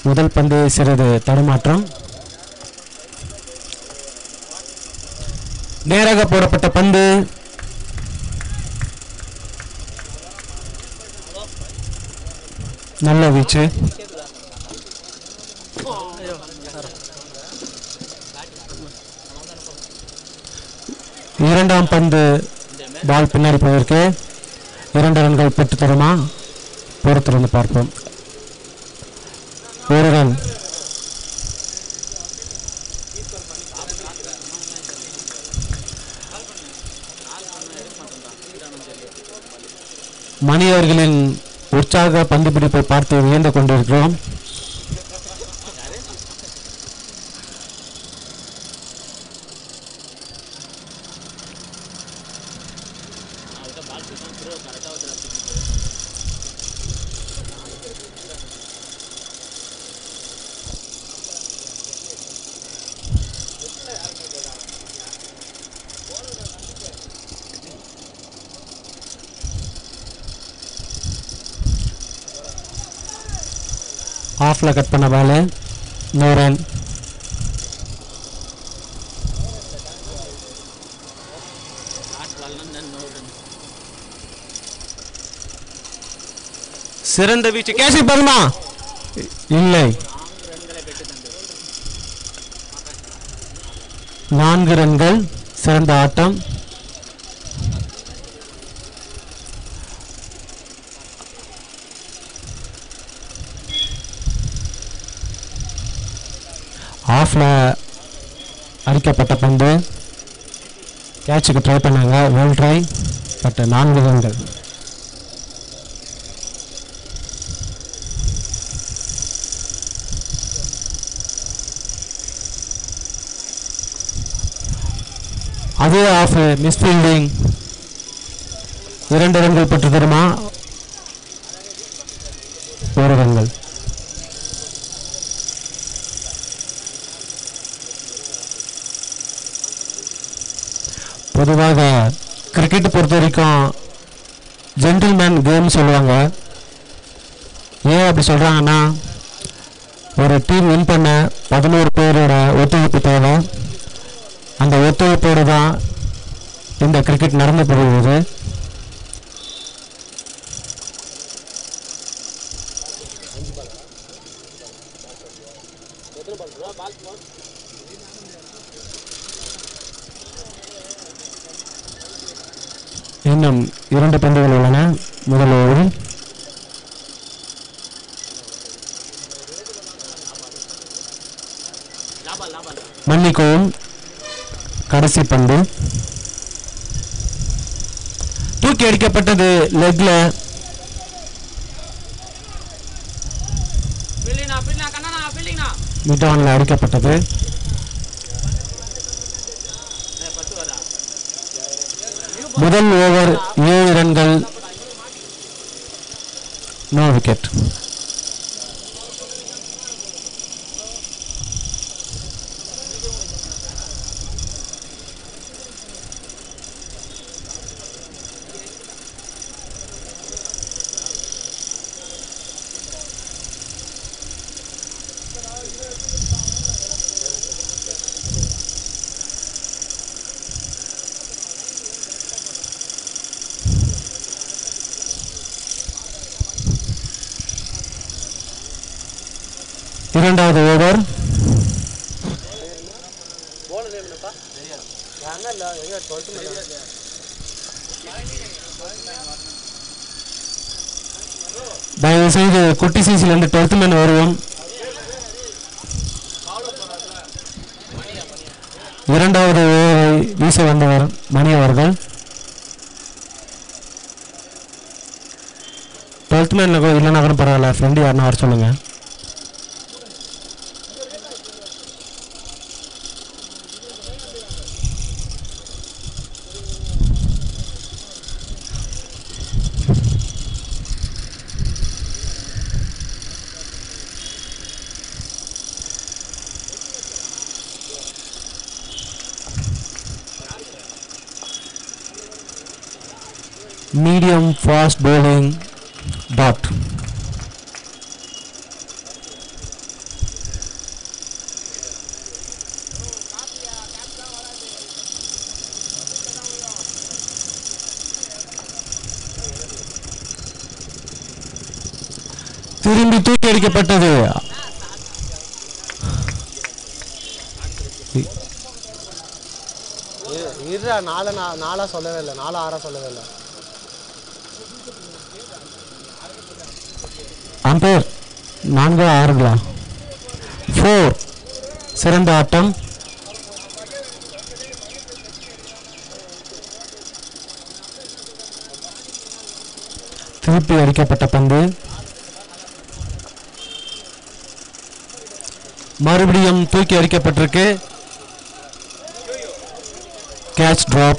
முதல் பந்து சிறிது தடுமாற்றம் நேராக போடப்பட்ட பந்து நல்ல வீச்சு இரண்டாம் பந்து பால் பின்னாடி போயிருக்கு இரண்டு ரன்கள் பெற்று தருமா பொறுத்திருந்து பார்ப்போம் ஒரு ரன் மணி அவர்களின் உற்சாக பந்து பிடிப்பை பார்த்து வியந்து கொண்டிருக்கிறோம் ஆஃப்ல கட் பண்ண பால் நோ ரன் சிறந்த வீச்சு கேசி பர்மா இல்லை நான்கு ரன்கள் சிறந்த ஆட்டம் ஆஃப்ல அடிக்கப்பட்ட பந்து கேட்சுக்கு ட்ரை பண்ணாங்க வெல் ட்ரை பட் நான்கு ரன்கள் அதே ஆஃப் மிஸ் ஃபீல்டிங் இரண்டு ரன்கள் பெற்று தருமா ஒரு ரன்கள் பொதுவாக கிரிக்கெட் பொறுத்த வரைக்கும் ஜென்டில்மேன் கேம் சொல்லுவாங்க ஏன் அப்படி சொல்கிறாங்கன்னா ஒரு டீம் வின் பண்ண பதினோரு பேரோட ஒத்துழைப்பு தேவை அந்த ஒத்துழைப்போடு தான் இந்த கிரிக்கெட் நடந்து போகிறது இன்னும் இரண்டு பந்துகள் உள்ளன முதல் ஓவரில் மன்னிக்கவும் கடைசி பந்து தூக்கி அடிக்கப்பட்டது லெக்ல ஃபீல்டிங்ண்ணா ஃபீல்டிங்ண்ணா கண்ணா ஃபீல்டிங்ண்ணா மிட் ஆன்ல அடிக்கப்பட்டது முதல் ஓவர் ஏழு ரன்கள் நோ விக்கெட் இரண்டாவது ஓவர் தயவு செய்து குட்டி சீசிலிருந்து டுவெல்த் மேன் வருவோம் இரண்டாவது ஓவரை வீச வந்தவர் மணி அவர்கள் டுவெல்த் மேன்ல கூட இல்லைன்னா கூட பரவாயில்ல ஃப்ரெண்டு யாருன்னா வர சொல்லுங்க medium fast bowling dot தூக்கி அடிக்கப்பட்டது இருடா நாலு நா- நாலா சொல்லவே இல்லை நாலு ஆறா சொல்லவே இல்லை அம்பேர் நான்கு ஆறுங்களா ஃபோர் சிறந்த ஆட்டம் திருப்பி அடிக்கப்பட்ட பந்து மறுபடியும் தூக்கி அடிக்கப்பட்டிருக்கு கேட்ச் டிராப்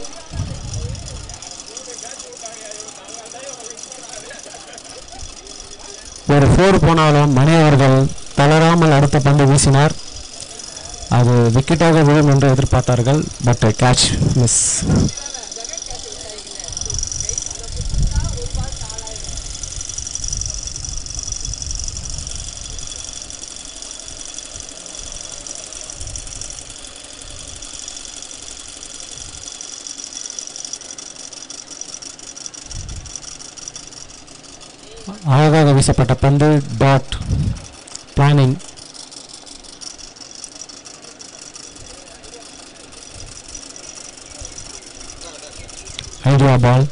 ஒரு ஃபோர் போனாலும் மணி அவர்கள் தளராமல் அடுத்த பந்து வீசினார் அது விக்கெட்டாக விழும் என்று எதிர்பார்த்தார்கள் பட் கேட்ச் மிஸ் அழகாக வீசப்பட்ட பந்து டாட் பிளானிங் ஐடியா பால்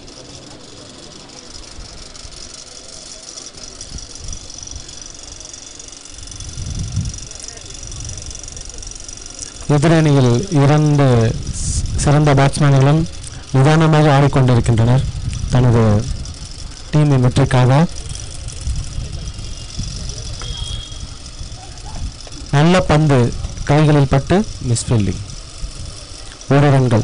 எதிரணியில் இரண்டு சி- சிறந்த பேட்ஸ்மேன்களும் நிதானமாக ஆடிக்கொண்டிருக்கின்றனர் தனது டீமின் வெற்றிக்காக நல்ல பந்து கைகளில் பட்டு மிஸ் ஃபீல்டிங் ஒரு ரன்கள்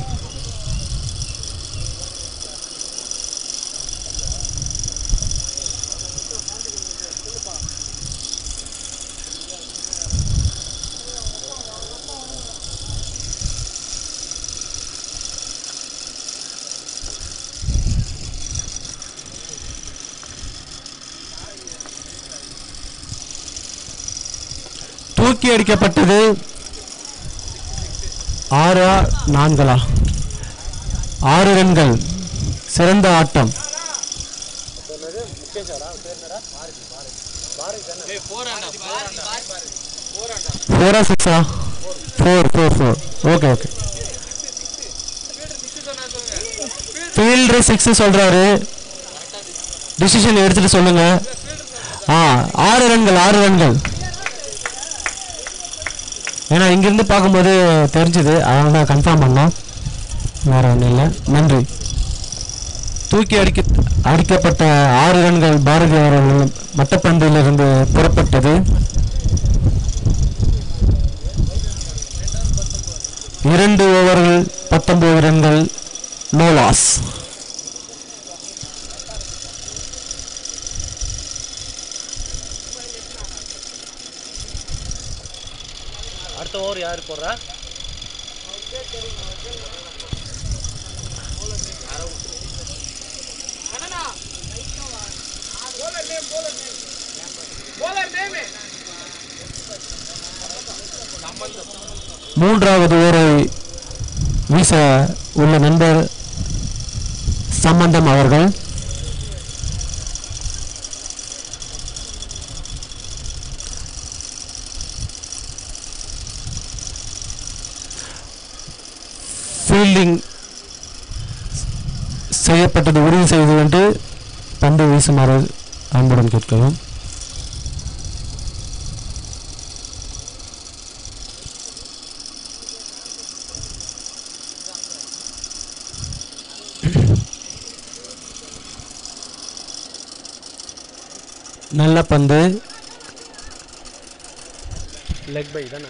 தூக்கி அடிக்கப்பட்டது ஆறா நான்களா ஆறு ரன்கள் சிறந்த ஆட்டம் ஃபோரா சிக்ஸா four four four okay okay field six சொல்றாரு டிசிஷன் எடுத்துட்டு சொல்லுங்க ஆ ஆறு ரன்கள் ஆறு ரன்கள் ஏன்னா இங்கிருந்து பார்க்கும்போது தெரிஞ்சுது அதனால தான் கன்ஃபார்ம் பண்ணோம் வேற ஒன்றும் இல்லை நன்றி தூக்கி அடிக்க அடிக்கப்பட்ட ஆறு ரன்கள் பாரதி அவர்கள் மட்டப்பந்திலிருந்து புறப்பட்டது இரண்டு ஓவர்கள் பத்தொன்பது ரன்கள் நோ லாஸ் அடுத்த ஓவர் யார் போடுறா மூன்றாவது ஓரை வீச உள்ள நண்பர் சம்பந்தம் அவர்கள் ஃபீல்டிங் செய்யப்பட்டது உறுதி செய்து கொண்டு பந்து வீசுமாறு அன்புடன் கேட்கிறோம் நல்ல பந்து லெக் பை தானே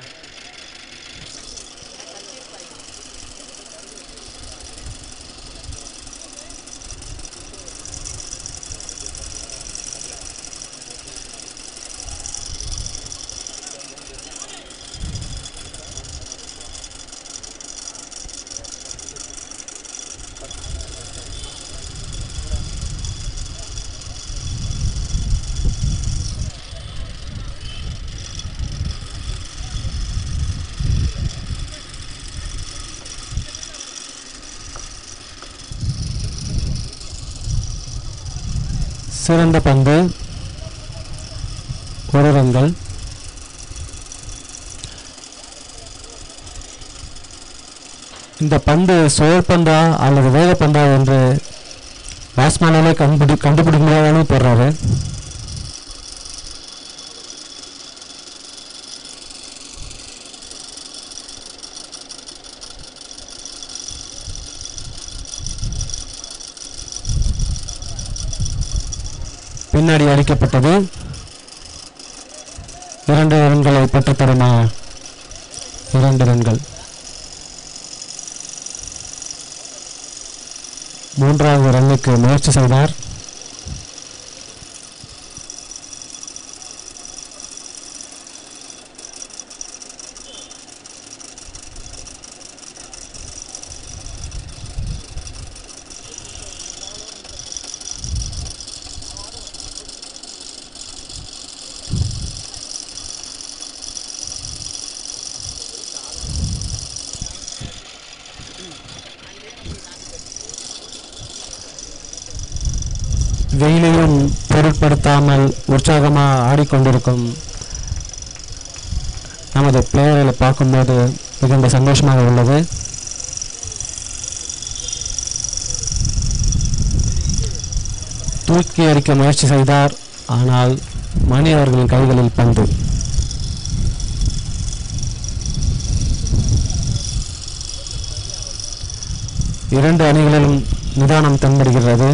சிறந்த பந்து ஒரு ரன்கள் இந்த பந்து சுழல் பந்தா அல்லது வேக பந்தா என்று பேட்ஸ்மேனாலே கண்டுபிடி கண்டுபிடிக்க முடியாத அளவு போடுறாரு பின்னாடி அடிக்கப்பட்டது இரண்டு ரன்களை பெற்றுத்தருமா இரண்டு ரன்கள் மூன்றாவது ரன்னுக்கு முயற்சி செய்தார் வெயிலையும் பொருட்படுத்தாமல் உற்சாகமாக ஆடிக்கொண்டிருக்கும் நமது பிளேயர்களை பார்க்கும்போது மிகுந்த சந்தோஷமாக உள்ளது தூக்கி அடிக்க முயற்சி செய்தார் ஆனால் மணி அவர்களின் கைகளில் பந்து இரண்டு அணிகளிலும் நிதானம் தென்படுகிறது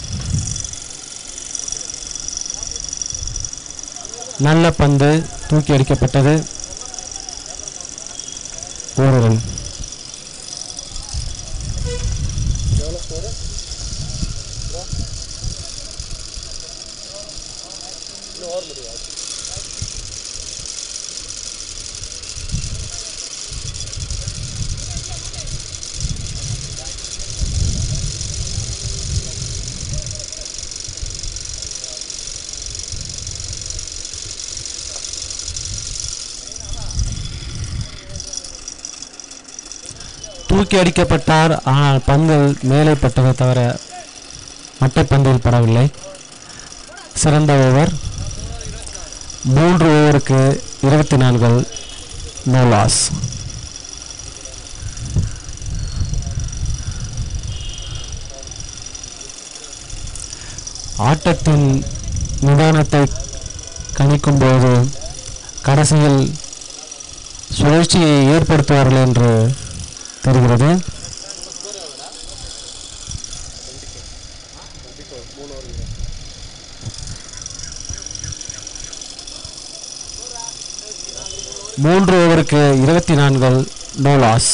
நல்ல பந்து தூக்கி அடிக்கப்பட்டது ஒரு ரன் தூக்கி அடிக்கப்பட்டார் ஆனால் பந்து மேலே பட்டதை தவிர மட்டை பந்தில் படவில்லை சிறந்த ஓவர் மூன்று ஓவருக்கு இருபத்தி நான்கு நோ லாஸ் ஆட்டத்தின் நிதானத்தை கணிக்கும்போது கடைசியில் சுழற்சியை ஏற்படுத்துவார்கள் என்று தெரிகிறது மூன்று ஓவருக்கு இருபத்தி நான்கு நோ லாஸ்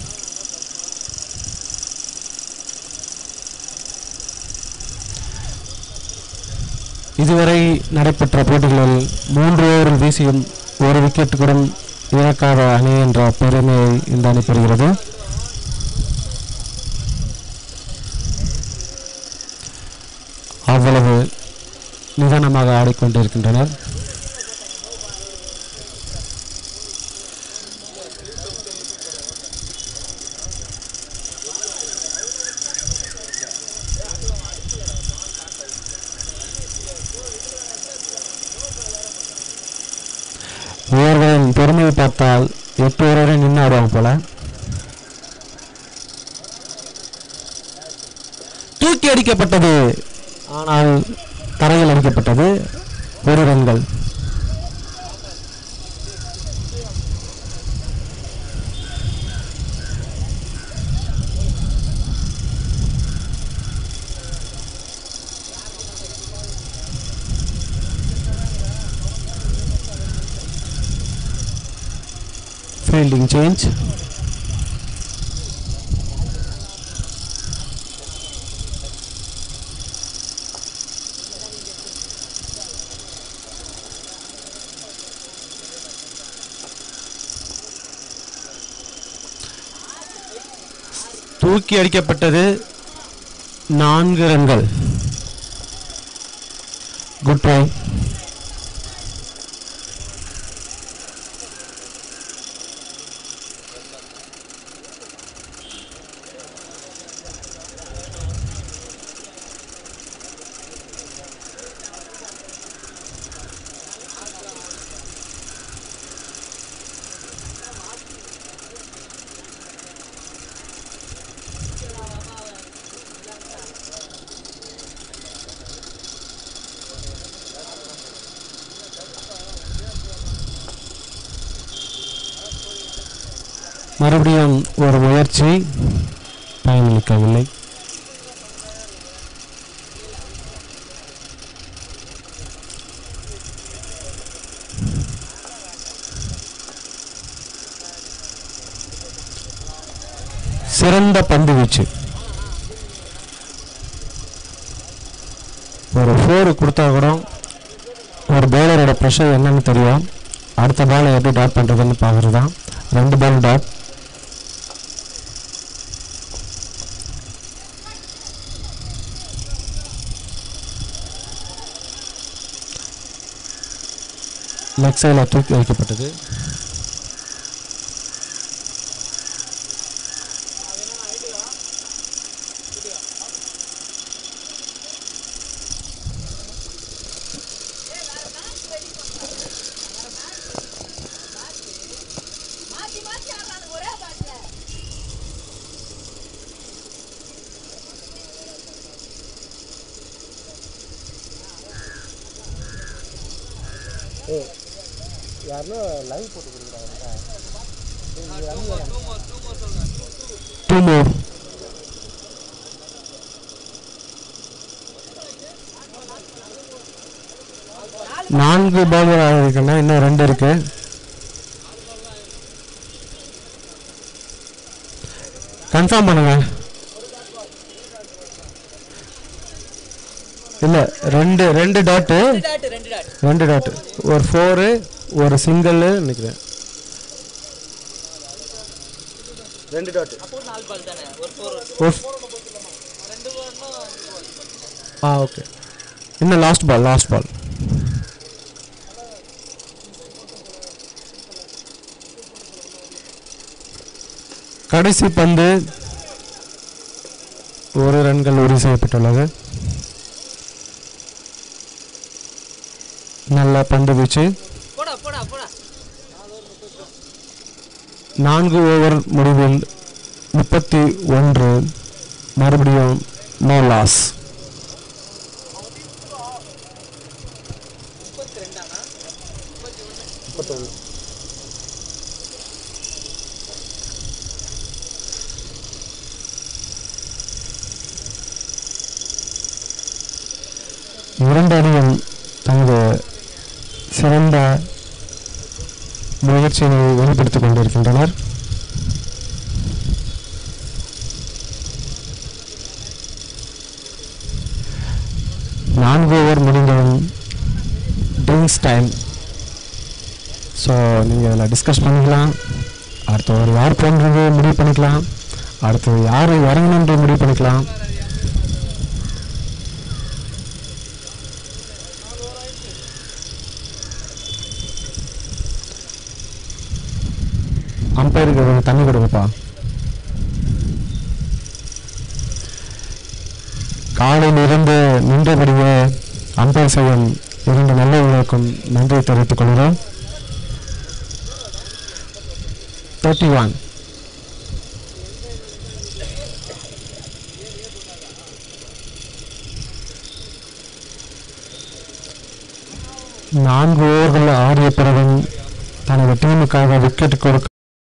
இதுவரை நடைபெற்ற போட்டிகளில் மூன்று ஓவரில் வீசியும் ஒரு விக்கெட் கூட இழக்காத அணி என்ற பெருமையை இந்த அணி பெறுகிறது அவ்வளவு நிதானமாக ஆடிக்கொண்டிருக்கின்றனர் இவர்களின் பெருமையை பார்த்தால் எட்டு ஓவர் வரை நின்று ஆடுவாங்க போல தூக்கி அடிக்கப்பட்டது ஆனால் தரையில் அடிக்கப்பட்டது ஒரு ரன்கள் ஃபீல்டிங் சேஞ்ச் தூக்கி அடிக்கப்பட்டது நான்கு ரன்கள் குட் ட்ரை மறுபடியும் ஒரு முயற்சி பயனளிக்கவில்லை சிறந்த பந்து வீச்சு ஒரு ஃபோர் கொடுத்தா கூட ஒரு பவுலரோட ப்ரெஷர் என்னன்னு தெரியும் அடுத்த பால் எப்படி டாட் பண்ணுறதுன்னு பார்க்குறது தான் ரெண்டு பால் டாட் லெக் சைடில் தூக்கி வைக்கப்பட்டது மாத்தி மாத்தி ஆடுறாங்க ஒரே பாட்டுல யாருன்னா லைவ் போட்டு கொடுக்குறாங்க டூ மோர் நான்கு பால்கள் இருக்குன்னா இன்னும் ரெண்டு இருக்கு கன்ஃபார்ம் பண்ணுங்க இல்ல ரெண்டு ரெண்டு டாட்டு டாட் ரெண்டு டாட் ரெண்டு டாட் ஒரு ஃபோரு ஒரு சிங்கிள் நினைக்கிறேன் ரெண்டு டாட் அப்போ நாலு பால் தானே ஒரு ஃபோர் ஒரு ரெண்டு பால்னா ஆ ஓகே இன்னும் லாஸ்ட் பால் லாஸ்ட் பால் கடைசி பந்து ஒரு ரன்கள் உறுதி செய்யப்பட்டுள்ளது நல்ல பந்து வீச்சு போடா போடா போடா நான்கு ஓவர் முடிவில் முப்பத்தி ஒன்று மறுபடியும் நோ லாஸ் முப்பத்தொன்று இரண்டு அணியும் தமது சிறந்த முயற்சியினை வெளிப்படுத்திக் கொண்டிருக்கின்றனர் நான்கு ஓவர் முடிந்ததும் ட்ரிங்க்ஸ் டைம் ஸோ நீங்கள் இதில் டிஸ்கஸ் பண்ணிக்கலாம் அடுத்த ஒரு யார் போன்றது முடிவு பண்ணிக்கலாம் அடுத்து யார் இறங்கணுன்ற முடிவு பண்ணிக்கலாம் அம்பையருக்கு கொஞ்சம் தண்ணி கொடுங்கப்பா காலையில் இருந்து நின்றபடியே அம்பையர் செய்யும் இரண்டு நல்லவர்களுக்கும் நன்றி தெரிவித்துக் கொள்கிறோம் தேர்ட்டி ஒன் நான்கு ஓவர்கள் ஆடிய பிறகும் தனது டீமுக்காக விக்கெட் கொடுக்க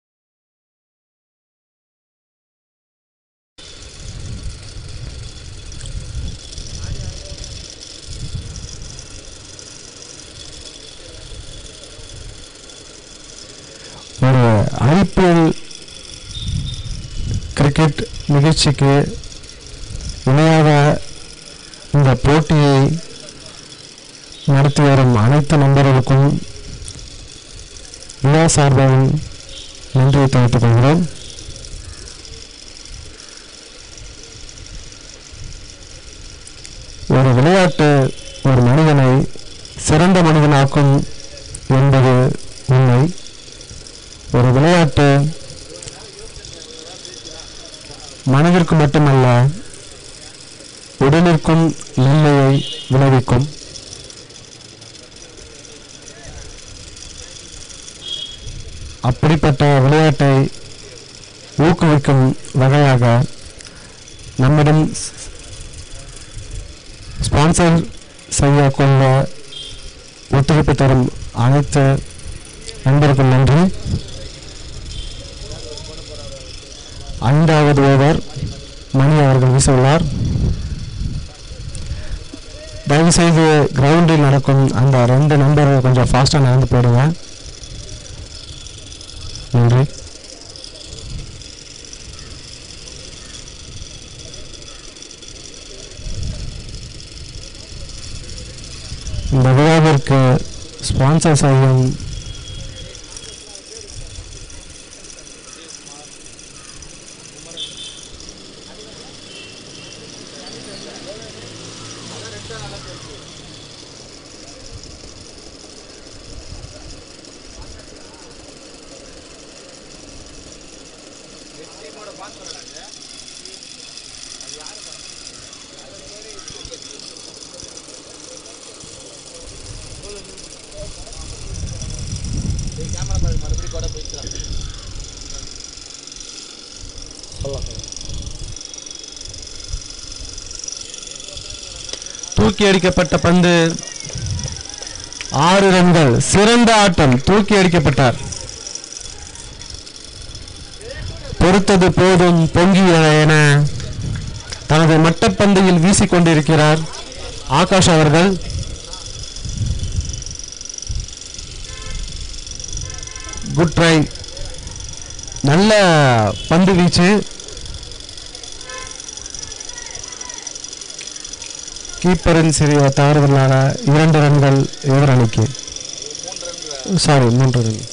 ஒரு ஐபிஎல் கிரிக்கெட் நிகழ்ச்சிக்கு இணையாக இந்த போட்டியை நடத்தி வரும் அனைத்து நண்பர்களுக்கும் விழா சார்பாக நன்றியை தெரிவித்துக் கொள்கிறோம் ஒரு விளையாட்டு ஒரு மனிதனை சிறந்த மனிதனாக்கும் என்பது உண்மை ஒரு விளையாட்டு மனதிற்கு மட்டுமல்ல உடலிற்கும் நன்மையை விளைவிக்கும் அப்படிப்பட்ட விளையாட்டை ஊக்குவிக்கும் வகையாக நம்மிடம் ஸ்பான்சர் செய்ய கொள்ள ஒத்துழைப்பு தரும் அனைத்து நண்பருக்கும் நன்றி ஐந்தாவது ஓவர் மணி அவர்கள் வீசியுள்ளார் தயவுசெய்து கிரவுண்டில் நடக்கும் அந்த ரெண்டு நம்பர் கொஞ்சம் ஃபாஸ்ட்டாக நடந்து போயிடுங்க நன்றி இந்த விழாவிற்கு ஸ்பான்சர் செய்யும் தூக்கி அடிக்கப்பட்ட பந்து ஆறு ரன்கள் சிறந்த ஆட்டம் தூக்கி அடிக்கப்பட்டார் பொறுத்தது போதும் பொங்கி என தனது மட்டப்பந்தையில் வீசிக்கொண்டிருக்கிறார் ஆகாஷ் அவர்கள் குட் ட்ரை நல்ல பந்து வீச்சு கீப்பரின் சிறிய தவறுதலான இரண்டு ரன்கள் எதிர் அணிக்கு சாரி மூன்று ரன்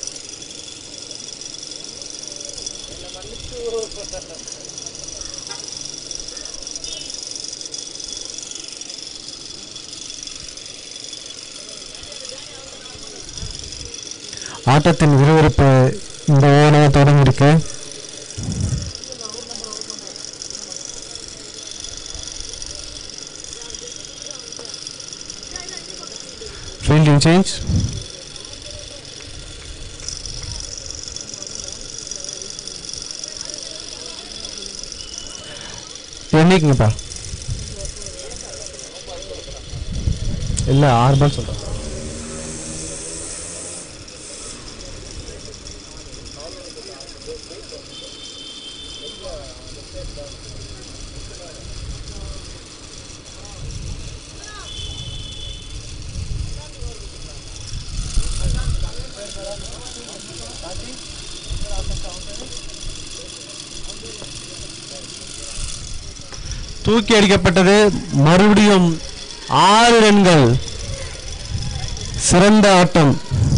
ஆட்டத்தின் விறுவிறுப்பு இந்த ஓவராக தொடங்கியிருக்கு ஃபீல்டிங் சேஞ்ச் என்னைக்குங்கப்பா இல்லை ஆறு பால் சொல்கிறேன் தூக்கி அடிக்கப்பட்டது மறுபடியும் ஆறு ரன்கள் சிறந்த ஆட்டம்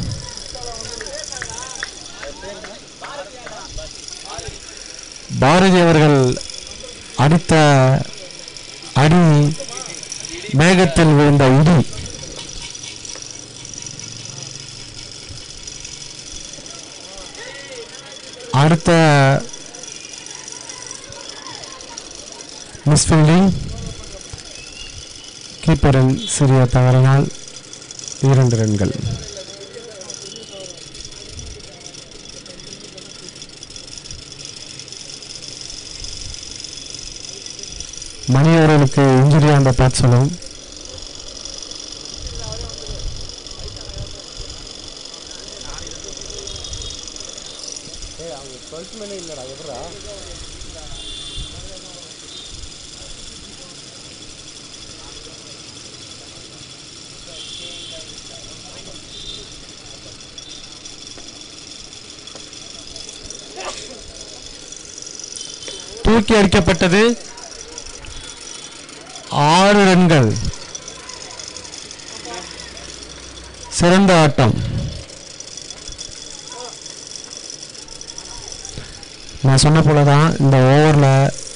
பாரதி அவர்கள் அடித்த அடி மேகத்தில் விழுந்த இடி அடுத்த மிஸ்ஃபீல்டிங் கீப்பரின் சிறிய தவறினால் இரண்டு ரன்கள் மணி அவர்களுக்கு இன்ஜுரி அந்த பார்த்து சொல்லுவோம் ஏய் அவங்க டுவெல்த் மேலே இல்லைடா எப்படா தூக்கி அடிக்கப்பட்டது ஆறு ரன்கள் சிறந்த ஆட்டம் நான் சொன்ன போல தான் இந்த ஓவரில்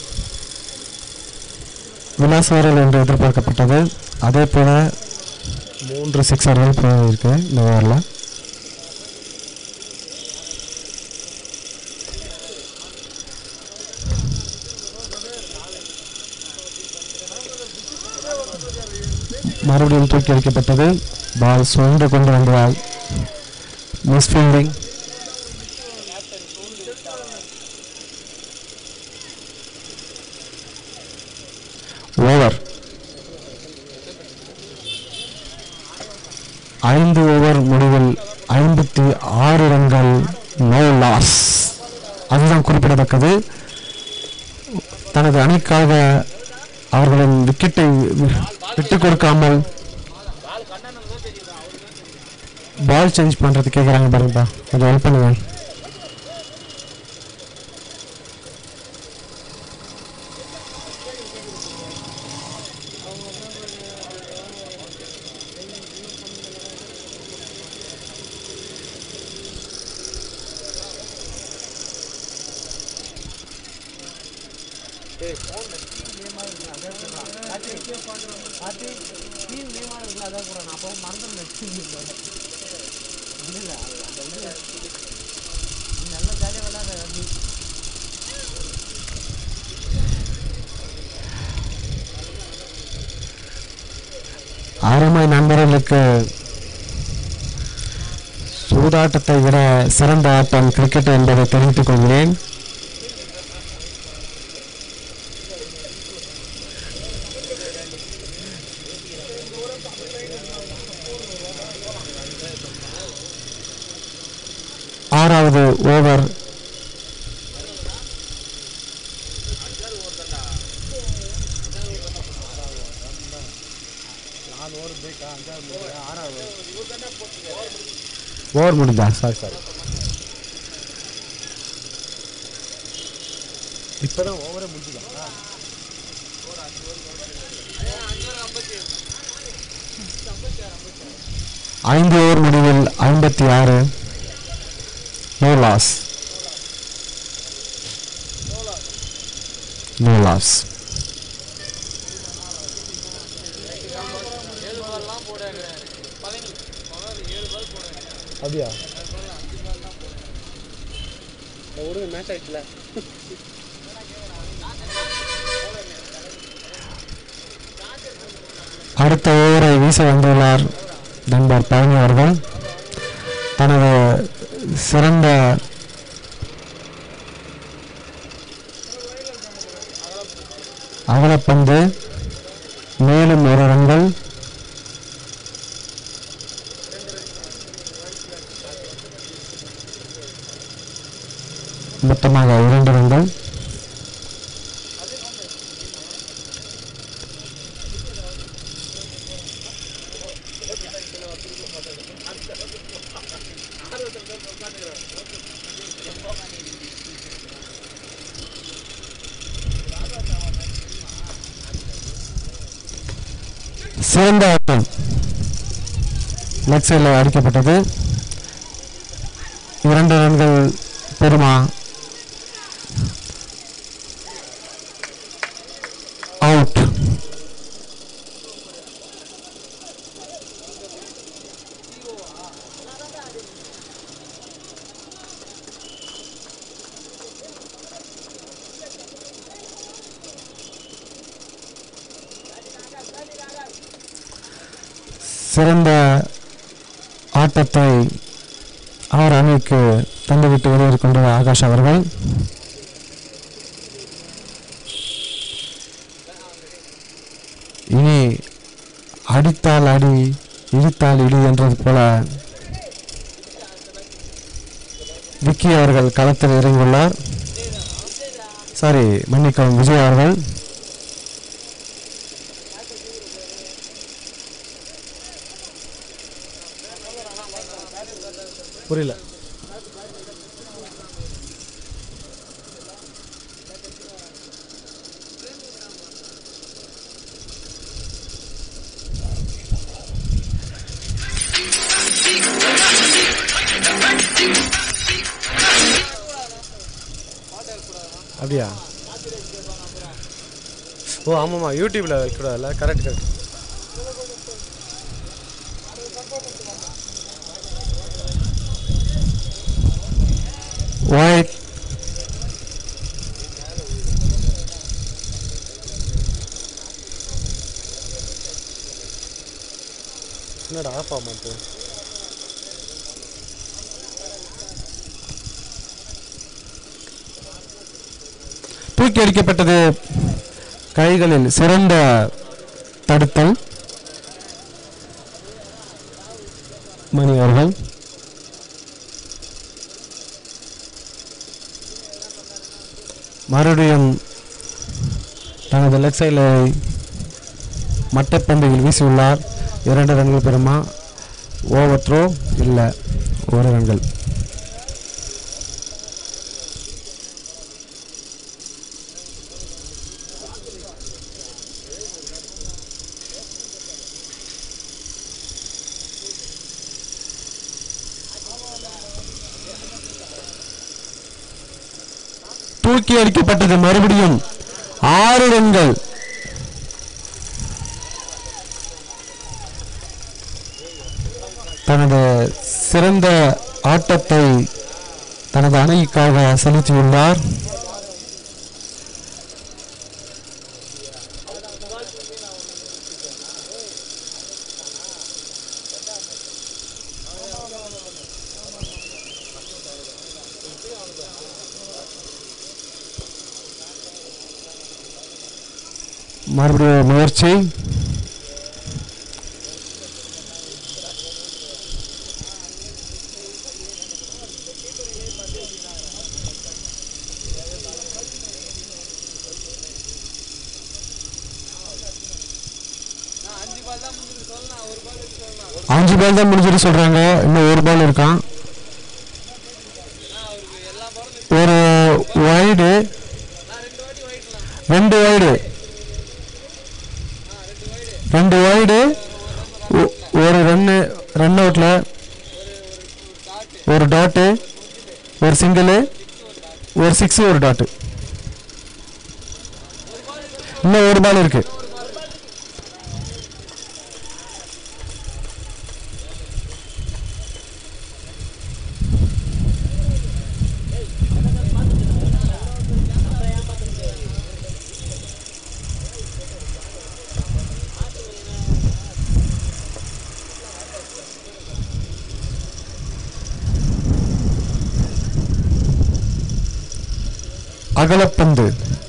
விலாசவரல் என்று எதிர்பார்க்கப்பட்டது அதே போல மூன்று சிக்ஸர்கள் போயிருக்கு இந்த ஓவரில் மறுபடியும் தூக்கி அடிக்கப்பட்டது பால் சுழன்று கொண்டு வந்ததால் மிஸ் ஃபீல்டிங் ஓவர் ஐந்து ஓவர் முடிவில் ஐம்பத்தி ஆறு ரன்கள் நோ லாஸ் அதுதான் குறிப்பிடத்தக்கது தனது அணிக்காக அவர்களின் விக்கெட்டை வி- விட்டு கொடுக்காமல் பால் சேஞ்ச் பண்றது கேக்குறாங்க பாருங்கப்பா கொஞ்சம் ஹெல்ப் பண்ணுங்க ஆரம்ப நண்பர்களுக்கு சூதாட்டத்தை விட சிறந்த ஆட்டம் கிரிக்கெட் என்பதை தெரிவித்துக் கொள்கிறேன் ஆறாவது ஓவர் ஓவர் முடிந்தா சாரி சாரி இப்போதான் ஓவரே முடிஞ்சுதா ஐந்து ஓவர் முடிவில் ஐம்பத்தி ஆறு நோ லாஸ் நோ லாஸ் அப்படியா ஒரு மேட்ச் ஆயிடுச்சுல அடுத்த ஓவரை வீச வந்துள்ளார் நண்பர் பழனி அவர்கள் தனது சிறந்த அகலப்பந்து மேலும் ஒரு ரன்கள் மொத்தமாக இரண்டு ரன்கள் சிறந்த ஆட்டம் லெக் சைடில் அடிக்கப்பட்டது இரண்டு ரன்கள் பெருமா அவுட் சிறந்த ஆட்டத்தை அவர் அணிக்கு தந்துவிட்டு வெளியேறி கொண்ட ஆகாஷ் அவர்கள் இனி அடித்தால் அடி இடித்தால் இடி என்றது போல விக்கி அவர்கள் களத்தில் இறங்கியுள்ளார் சாரி மன்னிக்கவும் விஜய் அவர்கள் புரியல அப்படியா ஓ ஆமாம்மா யூடியூப்பில் வைக்கூடாதுல்ல கரெக்ட் கரெக்ட் ஒயிட் என்னடா ஆஃப் ஆக மாட்டேன் தூக்கி அடிக்கப்பட்டது கைகளில் சிறந்த தடுத்தல் மணி அவர்கள் மறுபடியும் தனது லெக் சைடில் மட்டைப்பந்துகள் வீசியுள்ளார் இரண்டு ரன்கள் பெறுமா ஓவர் த்ரோ இல்லை ஒரு ரன்கள் தூக்கி அடிக்கப்பட்டது மறுபடியும் ஆறு ரன்கள் தனது சிறந்த ஆட்டத்தை தனது அணிக்காக செலுத்தியுள்ளார் மறுபடியும் முயற்சி அஞ்சு பால் தான் முடிஞ்சிட்டு சொல்றாங்க இன்னும் ஒரு பால் இருக்கான் ஒரு வைடு ரெண்டு வைடு ரெண்டு வைடு ஒரு ரன்னு ரன் அவுட்ல ஒரு டாட்டு ஒரு சிங்கிள் ஒரு சிக்ஸ் ஒரு டாட்டு இன்னும் ஒரு பால் இருக்கு அகலப்பந்து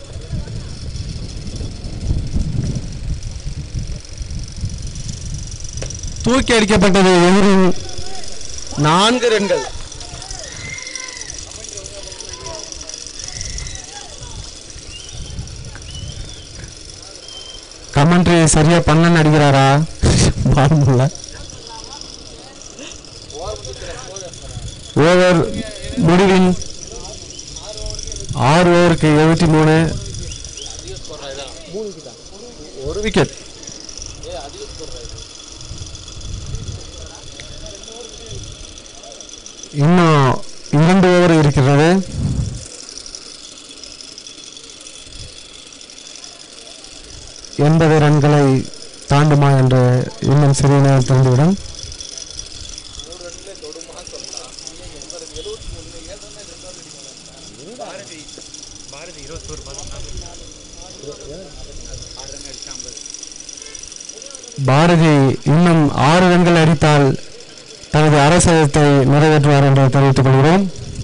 தூக்கி அடிக்கப்பட்டது எதிரின் நான்கு ரன்கள் கமெண்ட்ரி சரியா பண்ணன்னு அடிக்கிறாரா பாருங்கள ஓவர் முடிவின் ஆறு ஓவருக்கு எழுபத்தி மூணு ஒரு விக்கெட் இன்னும் இரண்டு ஓவர் இருக்கிறது எண்பது ரன்களை தாண்டுமா என்று இன்னும் சிறிய நேரம் தெரிந்துவிடும் பாரதி இன்னும் ஆறு ரன்கள் அடித்தால் தனது அரசியலத்தை நிறைவேற்றுவார் என்று தெரிவித்துக் கொள்கிறோம்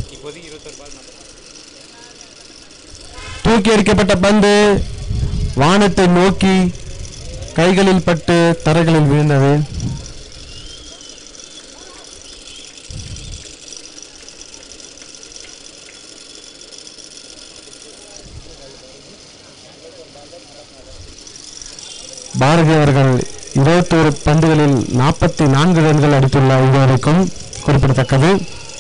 தூக்கி அடிக்கப்பட்ட பந்து வானத்தை நோக்கி கைகளில் பட்டு தரைகளில் விழுந்தது பாரதி அவர்கள் இருபத்தோரு பந்துகளில் நாற்பத்தி நான்கு ரன்கள் அடித்துள்ளார் இதுவரைக்கும் குறிப்பிடத்தக்கது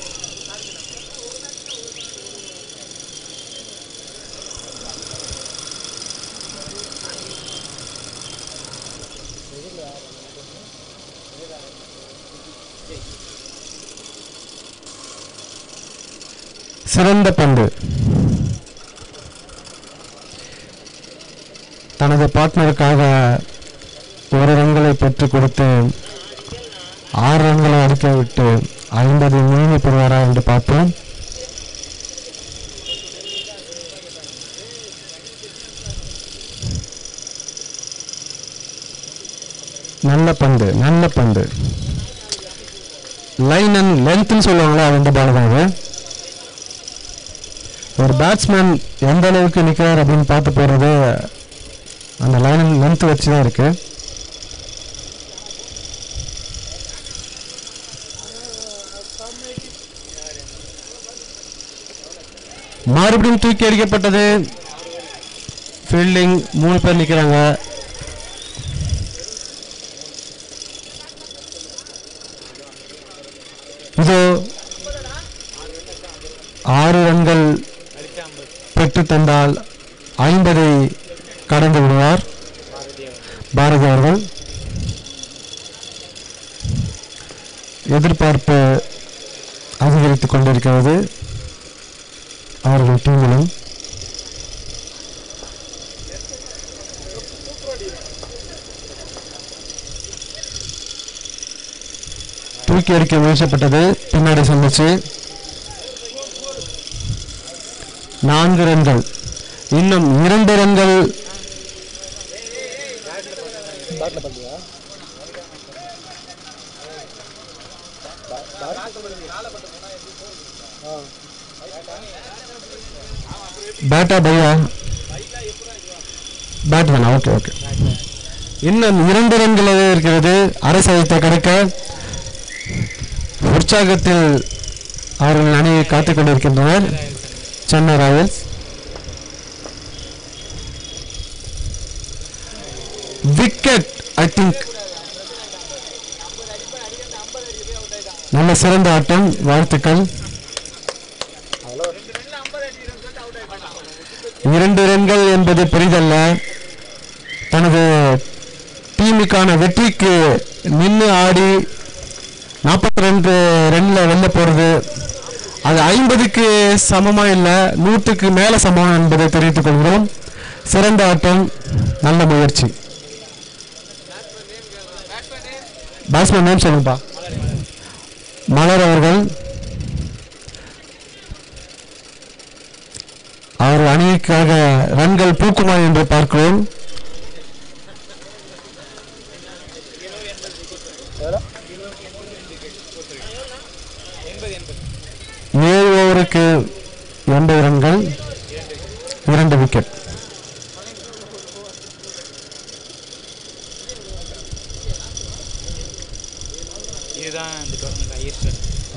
சிறந்த பந்து தனது பார்ட்னருக்காக ஒரு ரன்களை பெற்றுக் கொடுத்து ஆறு ரன்களை அடிக்க விட்டு ஐம்பது முழுமை பெறுவாரா என்று பார்ப்போம் நல்ல பந்து நல்ல பந்து லைன் அண்ட் லென்த்னு சொல்லுவாங்களா அந்த பால் தான் இது. ஒரு பேட்ஸ்மேன் எந்த அளவுக்கு நிற்கிறார் அப்படின்னு பார்த்து போகிறது அந்த லைன் லென்த் வச்சு தான் இருக்கு மறுபடியும் தூக்கி அடிக்கப்பட்டது ஃபீல்டிங் மூணு பேர் நிற்கிறாங்க இதோ ஆறு ரன்கள் பெற்று தந்தால் ஐம்பதை கடந்து விடுவார் பாரதி அவர்கள் எதிர்பார்ப்பு அதிகரித்துக் கொண்டிருக்கிறது அவர்கள் டீமிலும் தூக்கி அடிக்க முயற்சப்பட்டது பின்னாடி சந்திச்சு நான்கு ரன்கள் இன்னும் இரண்டு ரன்கள் பேட்டில் பண்ணியா பேட்டா பையா பேட் தானா ஓகே ஓகே இன்னும் இரண்டு ரன்கள் இருக்கிறது அரசைத்தை கடக்க உற்சாகத்தில் அவர்கள் அணியை காத்துக் கொண்டிருக்கின்றனர் Chennai Royals wicket I think நல்ல சிறந்த ஆட்டம் வாழ்த்துக்கள் இரண்டு ரன்கள் என்பது பெரிதல்ல தனது டீமுக்கான வெற்றிக்கு நின்று ஆடி நாற்பத்தி ரெண்டு ரன்ல வெளில போறது அது ஐம்பதுக்கு சமமா இல்லை நூற்றுக்கு மேல சமம் என்பதை தெரிவித்துக் கொள்கிறோம் சிறந்த ஆட்டம் நல்ல முயற்சி பேட்ஸ்மேன் நேம் சொல்லுங்கப்பா மலர் அவர்கள் அவர் அணிக்காக ரன்கள் பூக்குமா என்று பார்க்கிறோம் ஏழு ஓவருக்கு எண்பது ரன்கள் இரண்டு விக்கெட் இதுதான் இந்த டோர்னமெண்ட் ஹையஸ்ட்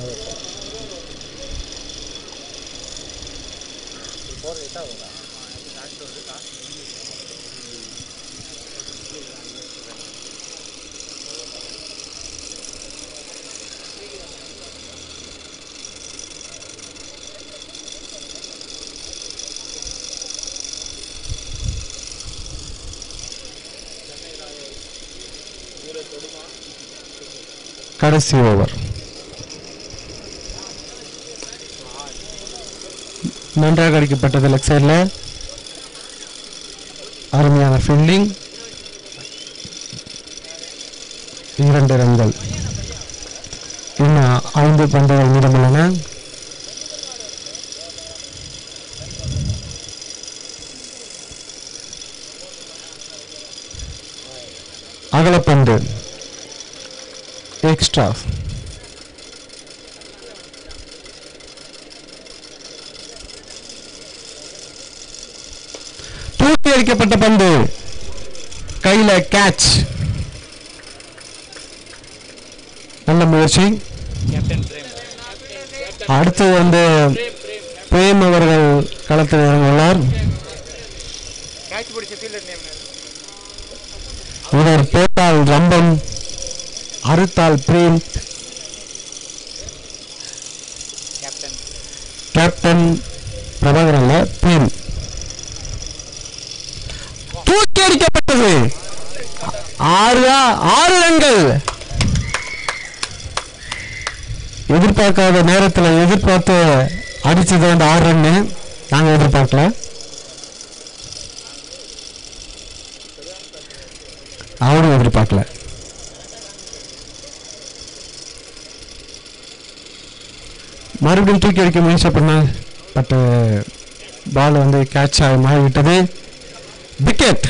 கடைசி ஓவர் நன்றாக அடிக்கப்பட்டது லெக் சைடில் அருமையான ஃபீல்டிங் இரண்டு ரன்கள் இன்னும் ஐந்து பந்துகள் மீதமுள்ளன அகலப்பந்து எக்ஸ்ட்ரா தூக்கி அடிக்கப்பட்ட பந்து கையில கேட்ச் நல்ல முயற்சி கேப்டன் பிரேம் அடுத்து வந்து பிரேம் அவர்கள் களத்தில் இறங்குள்ளார் கேட்ச் பிடிச்ச ஃபீல்டர் நேம் இவர் போட்டால் ரம்பம் அறுத்தால் பிரேம் கேப்டன் கேப்டன் பிரபாகர் அல்ல பிரேம் தூக்கி அடிக்கப்பட்டது ஆறு ஆறு ரன்கள் எதிர்பார்க்காத நேரத்தில் எதிர்பார்த்து அடிச்சது அந்த ஆறு ரன்னு நாங்க எதிர்பார்க்கல அவரும் எதிர்பார்க்கல மறுபடியும் தூக்கி அடிக்க முயற்சி பண்ணேன் பட் பால் வந்து கேட்ச் ஆகி மாறிவிட்டது விக்கெட்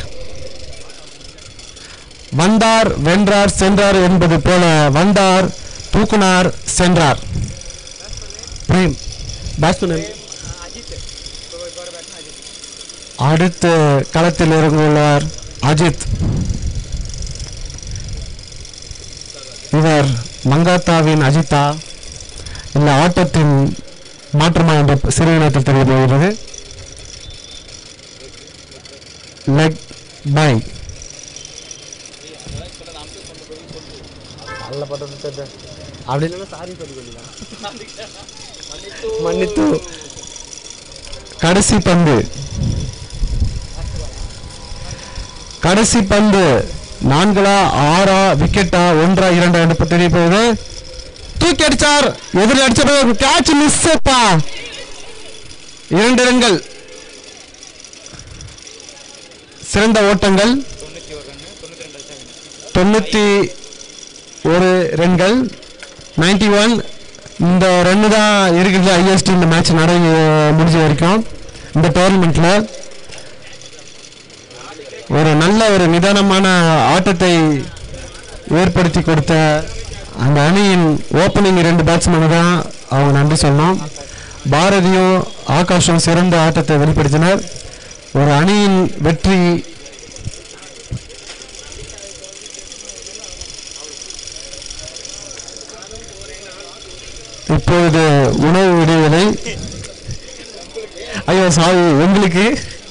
வந்தார் வென்றார் சென்றார் என்பது போல வந்தார் தூக்குனார் சென்றார் பிரேம் பேட்ஸ்மேன் அடுத்து களத்தில் இறங்குள்ளார் அஜித் இவர் மங்காத்தாவின் அஜித்தா இல்ல ஆட்டத்தின் மாற்றமா என்ற சிறு இனத்தில் தெரிய போகிறது லெக் பை நல்ல பட்டது தெரியல அப்படி இல்லைன்னா சாரி சொல்லி கொள்ளிக்கலாம் மன்னித்து கடைசி பந்து கடைசி பந்து நான்களா ஆறா விக்கெட்டா ஒன்றா இரண்டா என்று இப்ப தெரிய போகுது தூக்கி அடிச்சார் எதிரில் அடிச்ச கேட்ச் மிஸ்ஸப்பா இரண்டு ரன்கள் சிறந்த ஓட்டங்கள் தொண்ணூற்றி ஒரு ரன்னு தொண்ணூற்றி ரெண்டு அடிச்சாங்க தொண்ணூற்றி ஒரு ரன்கள் நைன்டி ஒன் இந்த ரன்னு தான் இருக்குது ஹையஸ்ட் இந்த மேட்ச் நடை முடிஞ்ச வரைக்கும் இந்த டோர்னமெண்ட்ல ஒரு நல்ல ஒரு நிதானமான ஆட்டத்தை ஏற்படுத்தி கொடுத்த அந்த அணியின் ஓப்பனிங் ரெண்டு பேட்ஸ்மேனு தான் அவங்க நன்றி சொல்லணும் பாரதியும் ஆகாஷும் சிறந்த ஆட்டத்தை வெளிப்படுத்தினர் ஒரு அணியின் வெற்றி இப்பொழுது உணவு இடைவேளை ஐயோ சாரி உங்களுக்கு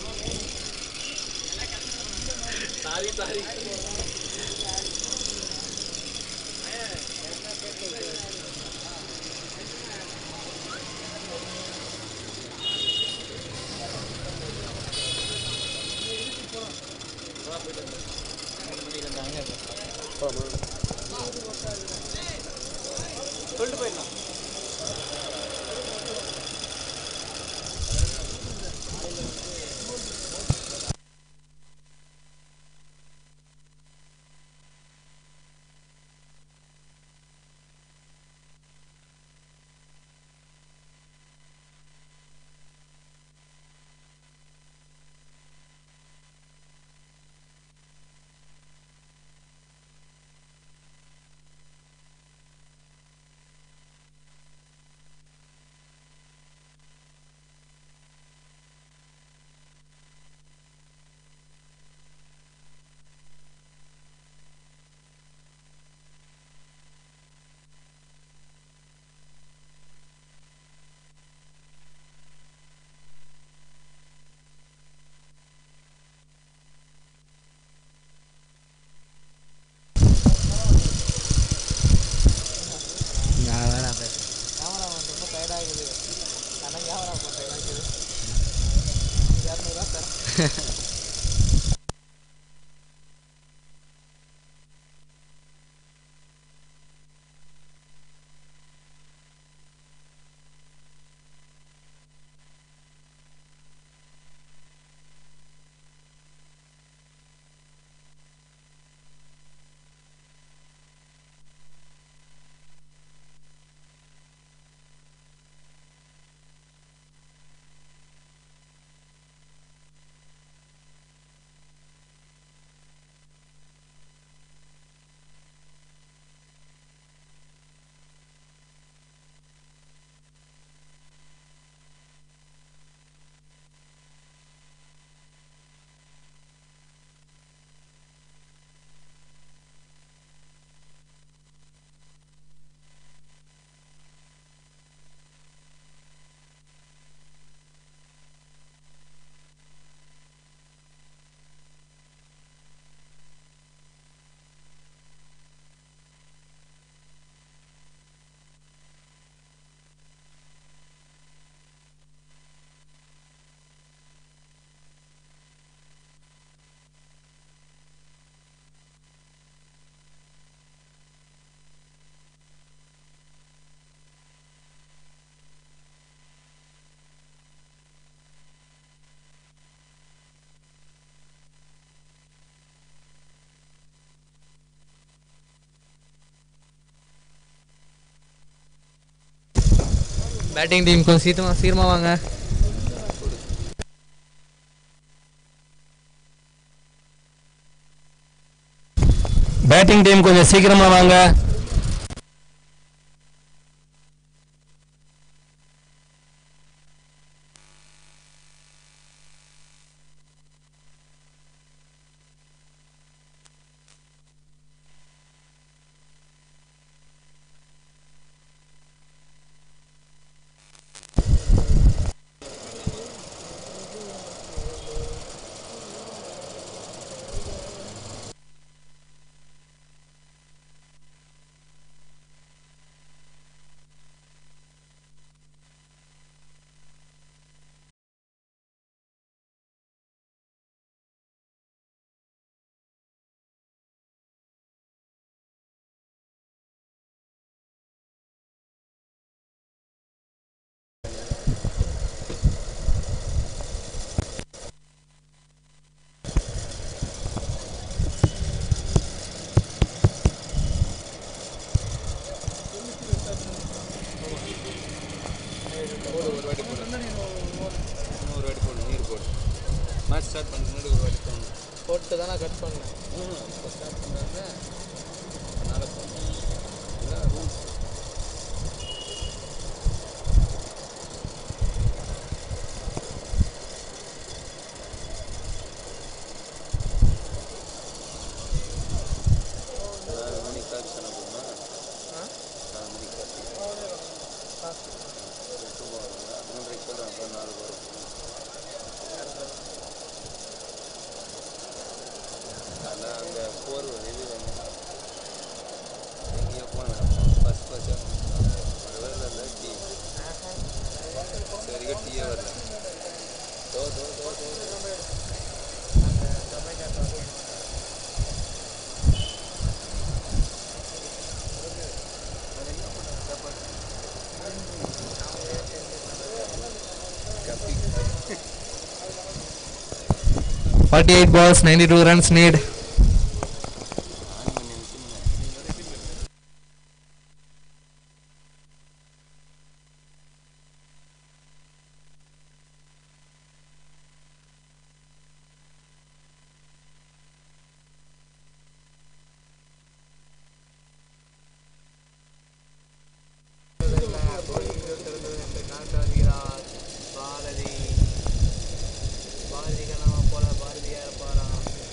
பேட்டிங் டீம் கொஞ்சம் சீக்கிரமாக சீக்கிரமாக வாங்க பேட்டிங் டீம் கொஞ்சம் சீக்கிரமா வாங்க போடு ஒரு வாட்டி போடு இன்னும் ஒரு வாட்டி போடு நீர் போடு மேட்ச் ஸ்டார்ட் பண்ணுறது முன்னாடி ஒரு வாட்டி போடணும் போட்டு தானே கட் பண்ணேன் இப்போ ஸ்டார்ட் பண்ணுறாங்க அதனால் போடணும் இதான் ரூல்ஸ் நாலு மணி காசு அனுப்புமா நாலு மணி காசு எட்டு போகிறாங்க மூன்றரைக்கு சொல்கிறாங்க நாலு வரும் அதான் அந்த போர் இது வேணும் எங்கேயோ போனேன் ஃபஸ்ட் ஃபஸ்ட்டு வரவே இல்லை டீ சரிங்க டீயே வரல தோ தோ தோ தோ forty eight balls ninety two runs need Bharathi Bharathi கணவா போல பாரதியார் பாரா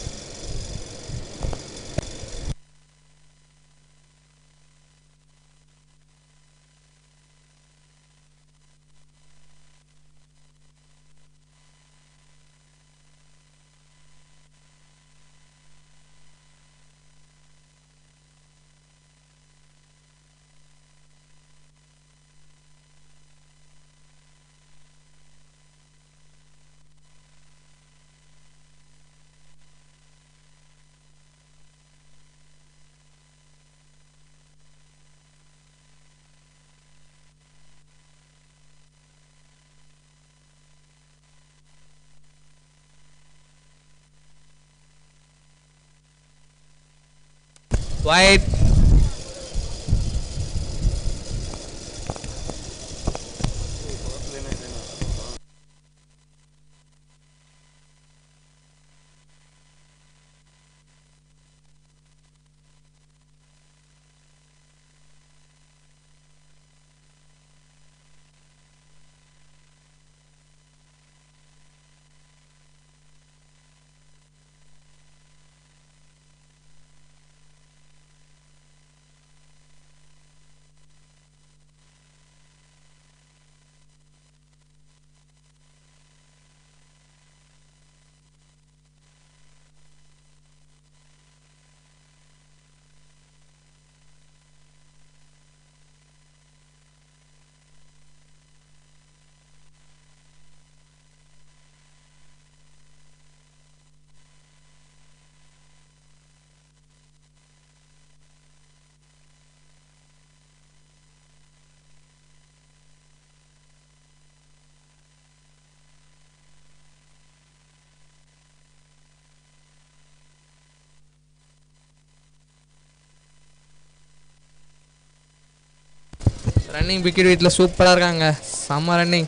White. ரன்னிங் விக்கெட் வீட்டில் சூப்பராக இருக்காங்க செம்ம running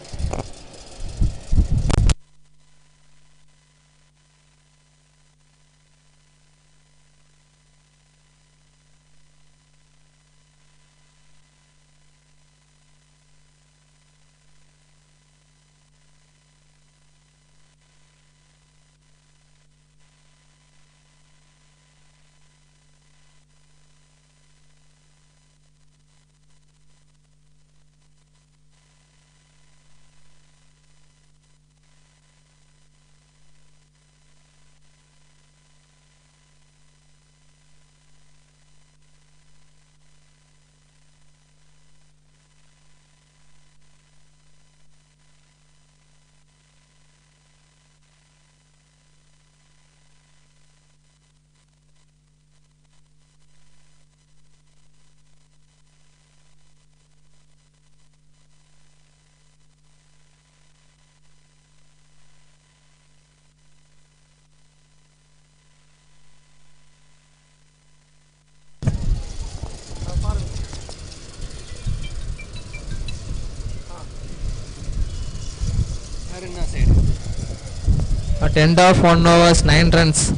At end of one overs, nine runs.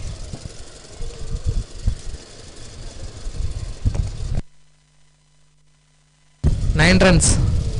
Nine runs.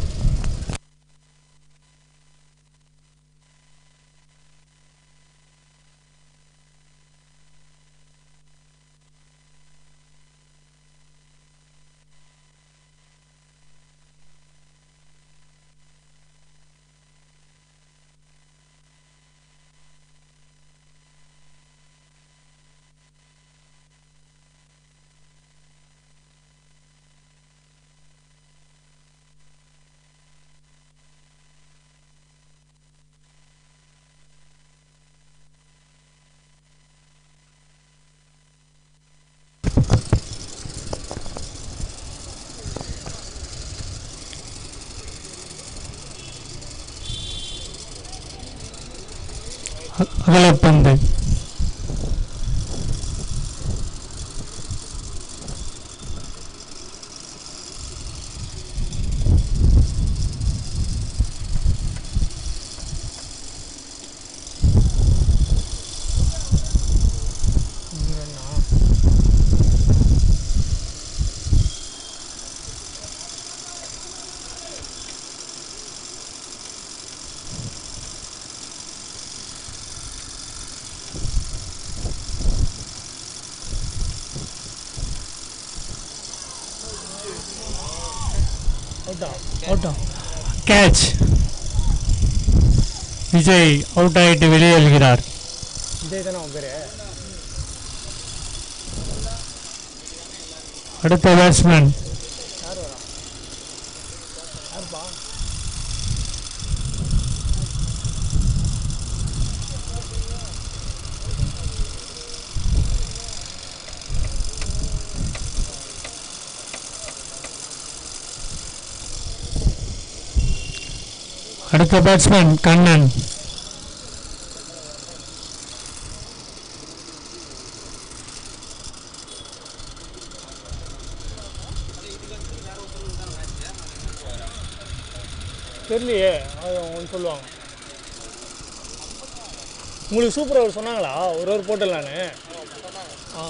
அகலப்பந்து கேட்ச் விஜய் அவுட் ஆகிட்டு வெளியேறுகிறார் விஜய் தானே அவன் பேர் அடுத்த பேட்ஸ்மேன் அடுத்த பேட்ஸ்மேன் கண்ணன் தெரியலையே அது அவங்க சொல்லுவாங்க உங்களுக்கு சூப்பர் அவர் சொன்னாங்களா ஒரு ஒரு போட்டுடலான்னு ஆ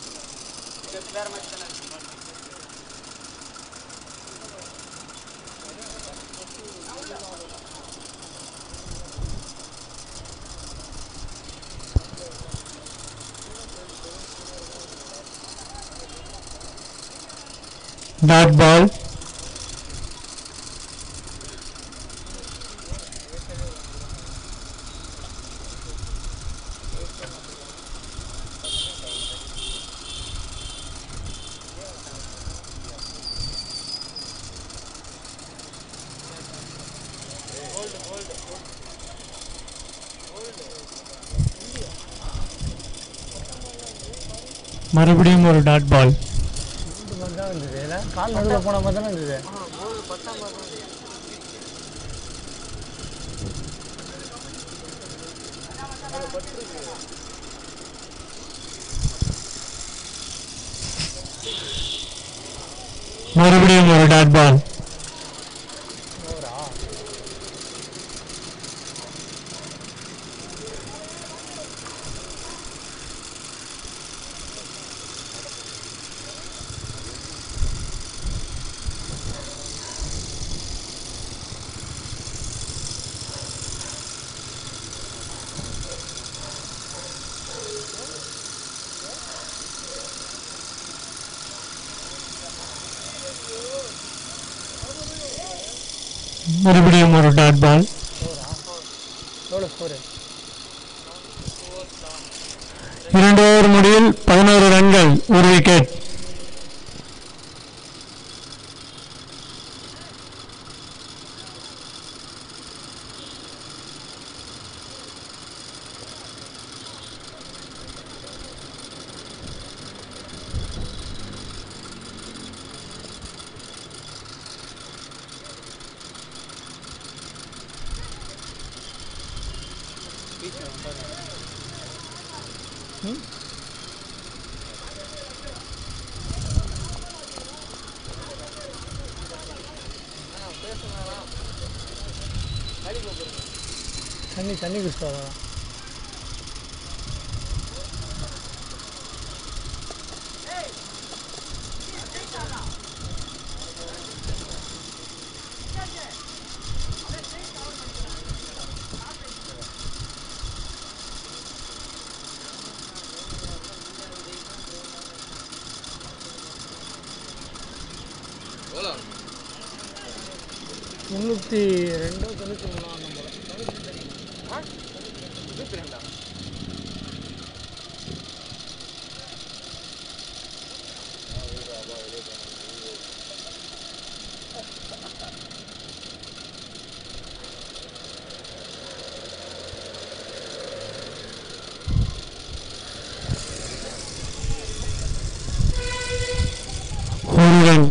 டாட் பால் மறுபடியும் ஒரு டாட் பால் தான் இருந்தது இல்லை கால் நடுவில் போன மாதிரி தானே இருந்தது மறுபடியும் ஒரு டாட் பால் மறுபடியும் ஒரு டாட் பால் எவ்வளோ ஸ்கோரு இரண்டு ஓவர் முடிவில் பதினோரு ரன்கள் ஒரு விக்கெட் தண்ணி தண்ணி குடிச்சிட்டு வரலாம் எவ்வளோ முந்நூற்றி ரெண்டு தொண்ணூற்றி மூணாம் நம்பர் நூற்றி ரெண்டா ஹூலிகன்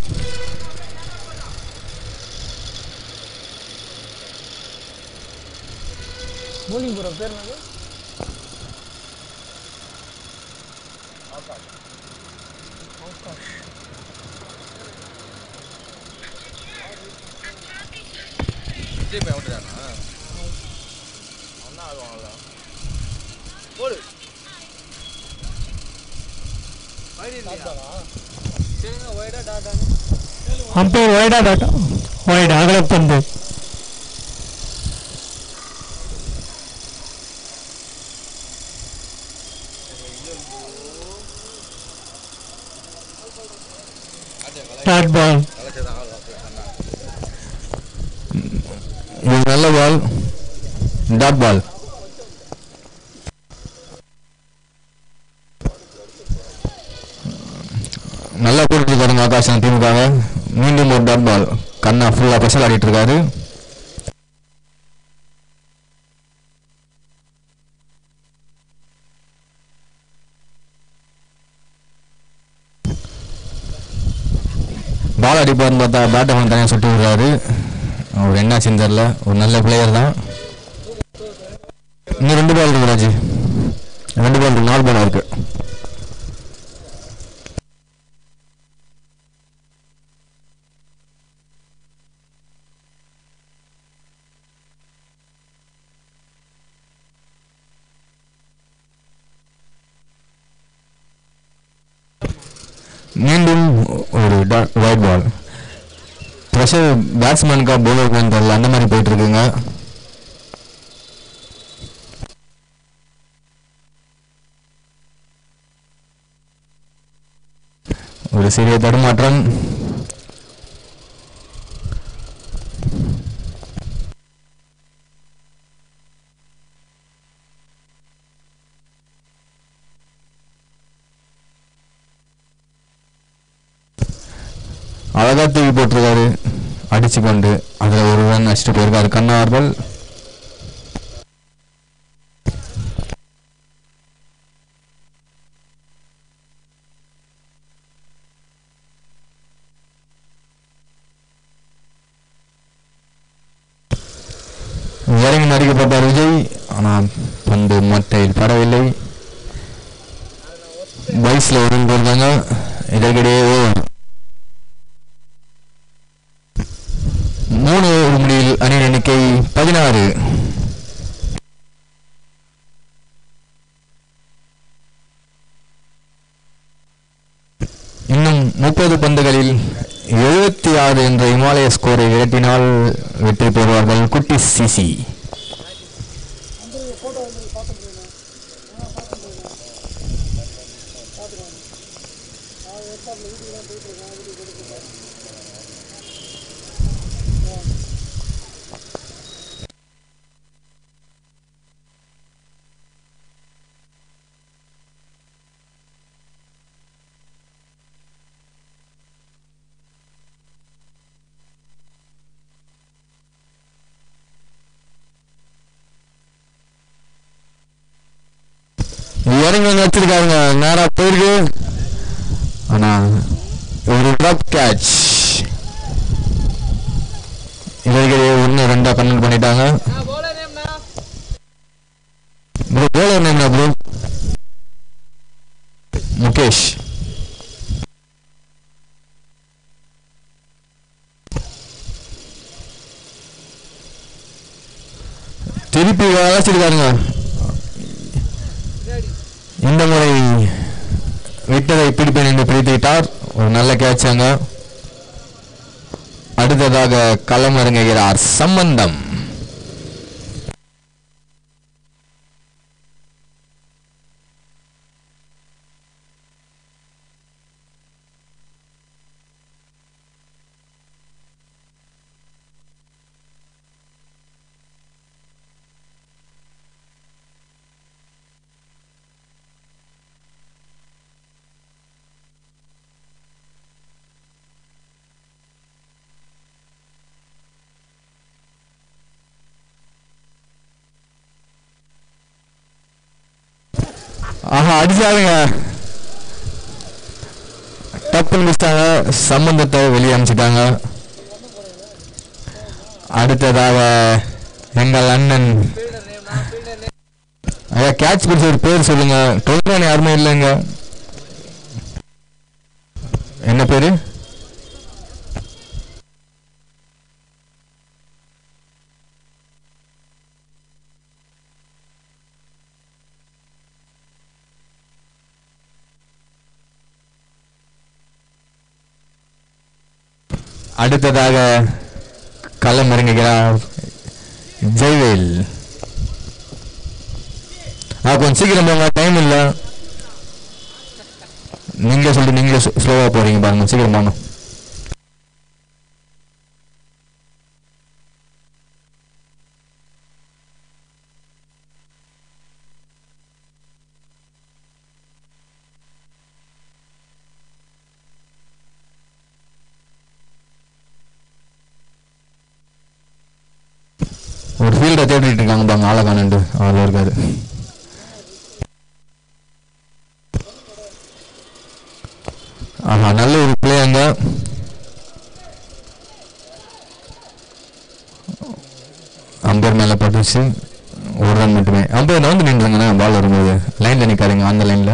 போலிங் போகிற பேர் என்னது ஆகாஷ் விஜய் பையன் விட்டுறானா ஒன்றா ஆடுவாங்கள போடு சரிங்க ஒய்டா டாட்டான்னு அம்பையர் வைடா டாட்டா வைட் அகலப்பந்து டாட் பால் கலைச்சதான் ஆள் அண்ணா இது நல்ல பால் டாட் பால் நல்லா போட்டுட்டு இருக்காருங்க ஆகாஷ் டீமுக்காக மீண்டும் ஒரு டாட் பால் கண்ணா ஃபுல்லாக பெசல் ஆடிட்டு இருக்காரு பால் அடிப்பார்னு பார்த்தா பேட்டை வந்து தனியாக சுட்டு விடுறாரு அவர் என்ன தெரியல ஒரு நல்ல பிளேயர் தான் இன்னும் ரெண்டு பால் இருக்கு ராஜி ரெண்டு பால் இருக்கு நாலு பால் இருக்கு மீண்டும் ஒரு ஒயிட் பால் ப்ரெஷர் பேட்ஸ்மேனுக்கா பவுலருக்குன்னு தெரியல அந்த மாதிரி போயிட்டு இருக்குங்க ஒரு சிறிய தடுமாற்றம் அழகா தூக்கி போட்டிருக்காரு அடிச்சு கொண்டு அதுல ஒரு ரன் அடிச்சுட்டு போயிருக்காரு கண்ணா அவர்கள் இறங்கி நடிக்கப்பட்டார் விஜய் ஆனால் பந்து மட்டையில் படவில்லை வயசுல ஒரு போயிருந்தாங்க இதற்கிடையே ஓவர் மூணு ஒரு முடிவில் அணி எண்ணிக்கை பதினாறு இன்னும் முப்பது பந்துகளில் எழுபத்தி ஆறு என்ற இமாலய ஸ்கோரை விரட்டினால் வெற்றி பெறுவார்கள் குட்டி சிசி இறங்கி வந்து வச்சிருக்காருங்க நேரா போயிருக்கு ஆனா ஒரு ட்ராப் கேட்ச் இதற்கிடையே ஒன்று ரெண்டா கண்ணன் பண்ணிட்டாங்க bowler name na? Bro bowler name bro Mukesh திருப்பி வளர்ச்சிருக்காருங்க இந்த முறை விட்டதை பிடிப்பேன் என்று பிடித்து விட்டார் ஒரு நல்ல கேட்சாங்க அடுத்ததாக களமிறங்குகிறார் சம்பந்தம் ஆஹா அடிச்சாருங்க டப்புன்னு முடிச்சிட்டாங்க சம்பந்தத்தை வெளியே அனுப்பிச்சிட்டாங்க அடுத்ததாக எங்கள் அண்ணன் ஐயா கேட்ச் பிடிச்ச ஒரு பேர் சொல்லுங்க டொல்ரான் யாருமே இல்லைங்க என்ன பேரு அடுத்ததாக களம் இறங்குகிறார் ஜெய்வேல் ஆ கொஞ்சம் சீக்கிரம் போங்க டைம் இல்லை நீங்களே சொல்லிட்டு நீங்களே ஸ்லோவாக போறீங்க பாருங்க சீக்கிரம் போங்க ஒரு ஃபீல்டை தேடிட்டு இருக்காங்க பாங்க ஆளை காணண்டு அதில் இருக்காரு ஆஹா நல்ல ஒரு பிளேயங்க அம்பர் மேல பட்டுச்சு ஒரு ரன் மட்டுமே அம்பர் வந்து நின்றுங்கண்ணா பால் வரும்போது லைன்ல நிக்காதீங்க அந்த லைன்ல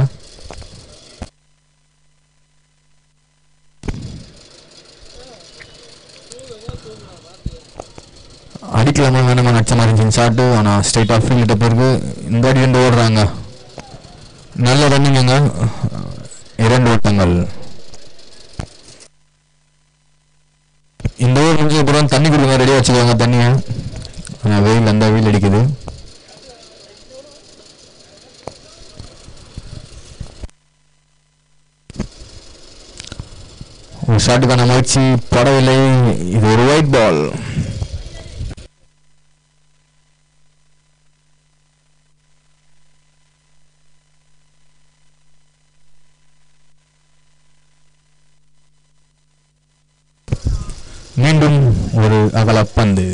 அடிக்கலாமா வேணுமா நச்ச மாதிரி இருந்துச்சு ஷாட்டு ஆனால் ஸ்ட்ரைட்டாக ஃபீல்டிட்ட பிறகு இந்த அடி ரெண்டு ஓடுறாங்க நல்ல ரன்னிங்குங்க இரண்டு ஓட்டங்கள் இந்த ஊர் முடிஞ்ச அப்புறம் தண்ணி குடிக்க ரெடியாக வச்சுக்கோங்க தண்ணியை ஆனால் வெயில் அந்த வெயில் அடிக்குது ஒரு ஷாட்டுக்கான முயற்சி படவில்லை இது ஒரு ஒயிட் பால் மீண்டும் ஒரு அகலப்பந்து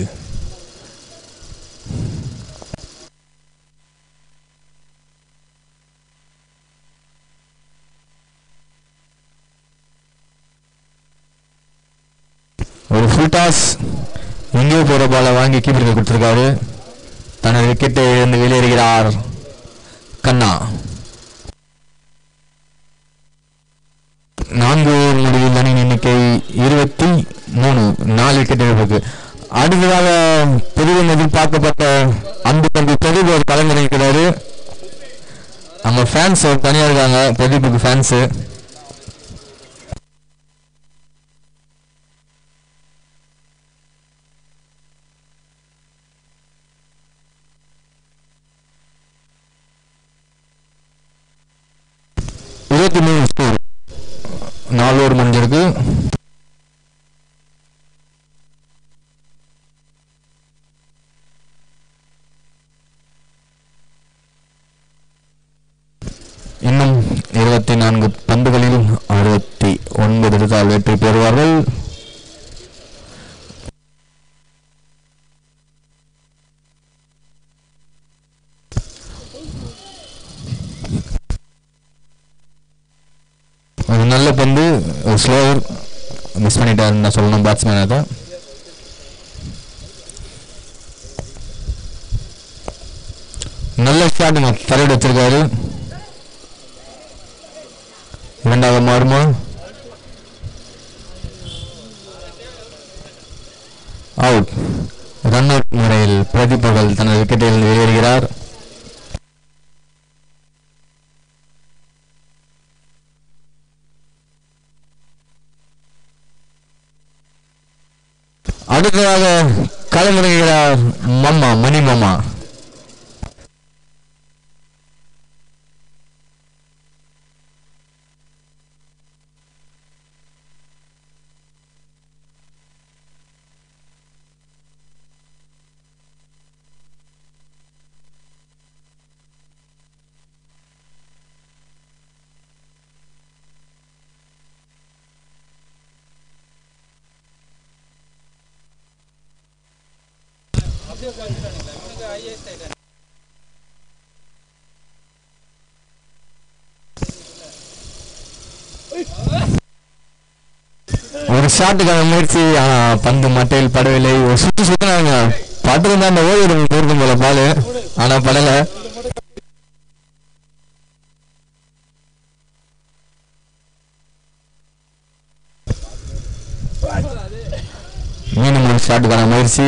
ஒரு ஃபுல் டாஸ் எங்கேயோ போற பாலை வாங்கி கீப்பருக்கு கொடுத்திருக்காரு தனது விக்கெட்டை இழந்து வெளியேறுகிறார் கண்ணா நான்கு ஓவர் முடிவில் அணி எண்ணிக்கை இருபத்தி மூணு நாலு விக்கெட் இழப்புக்கு அடுத்ததாக பெரிதும் எதிர்பார்க்கப்பட்ட அந்த தம்பி பிரதீப் ஒரு கலந்து நிற்கிறாரு அங்க ஃபேன்ஸ் தனியா இருக்காங்க பிரதீப்புக்கு ஃபேன்ஸ் இருபத்தி மூணு ஸ்கோர் நாலு ஓவர் முடிஞ்சிருக்கு இன்னும் இருபத்தி நான்கு பந்துகளில் அறுபத்தி ஒன்பது எடுத்தால் வெற்றி பெறுவார்கள் ஒரு நல்ல பந்து ஒரு ஸ்லோவர் மிஸ் பண்ணிட்டாருன்னு நான் சொல்லணும் பேட்ஸ்மேன் அதை நல்ல ஷாட்டுங்க தலையிட வச்சிருக்காரு இரண்டாவது மாறுமா அவுட் ரன் ரன் அவுட் முறையில் பிரதீப் அவர்கள் தனது விக்கெட்டில் வெளியேறுகிறார் அடுத்ததாக களமிறங்குகிறார் மம்மா மணி மாமா ஒரு ஷாட்டுக்கான முயற்சி ஆனா பந்து மட்டையில் படவில்லை ஒரு சுத்து சுத்தினாங்க பட்டிருந்தா அந்த ஓய்வு போயிருக்கும் போல பாலு ஆனா படல மீண்டும் ஒரு ஷாட்டுக்கான முயற்சி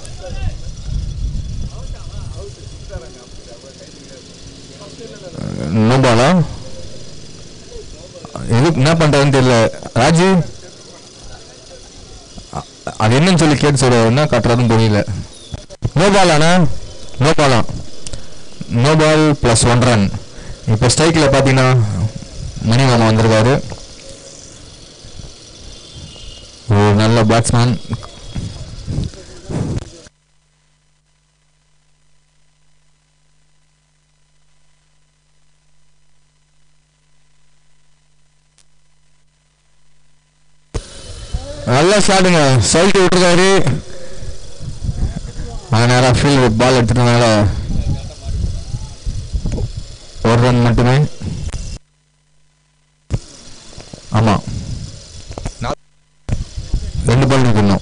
நோ பாலா எது என்ன பண்றதுன்னு தெரியல ராஜு அ- அது என்னன்னு சொல்லி கேட்டு சொல்ற என்ன கட்டுறதுன்னு தெரியல நோ பால் அண்ணா நோ பாலா no ball plus one run இப்போ ஸ்ட்ரைக்கில் பார்த்தீங்கன்னா மணிமாமா வந்திருக்காரு ஒரு நல்ல பேட்ஸ்மேன் நல்ல ஷாட்டுங்க சைட்டு விட்டுருக்காரு நான் நேராக ஃபீல்டு பால் எடுத்துட்டனால ஒரு ரன் மட்டுமே ஆமாம் ரெண்டு பால் இருக்கு இன்னும்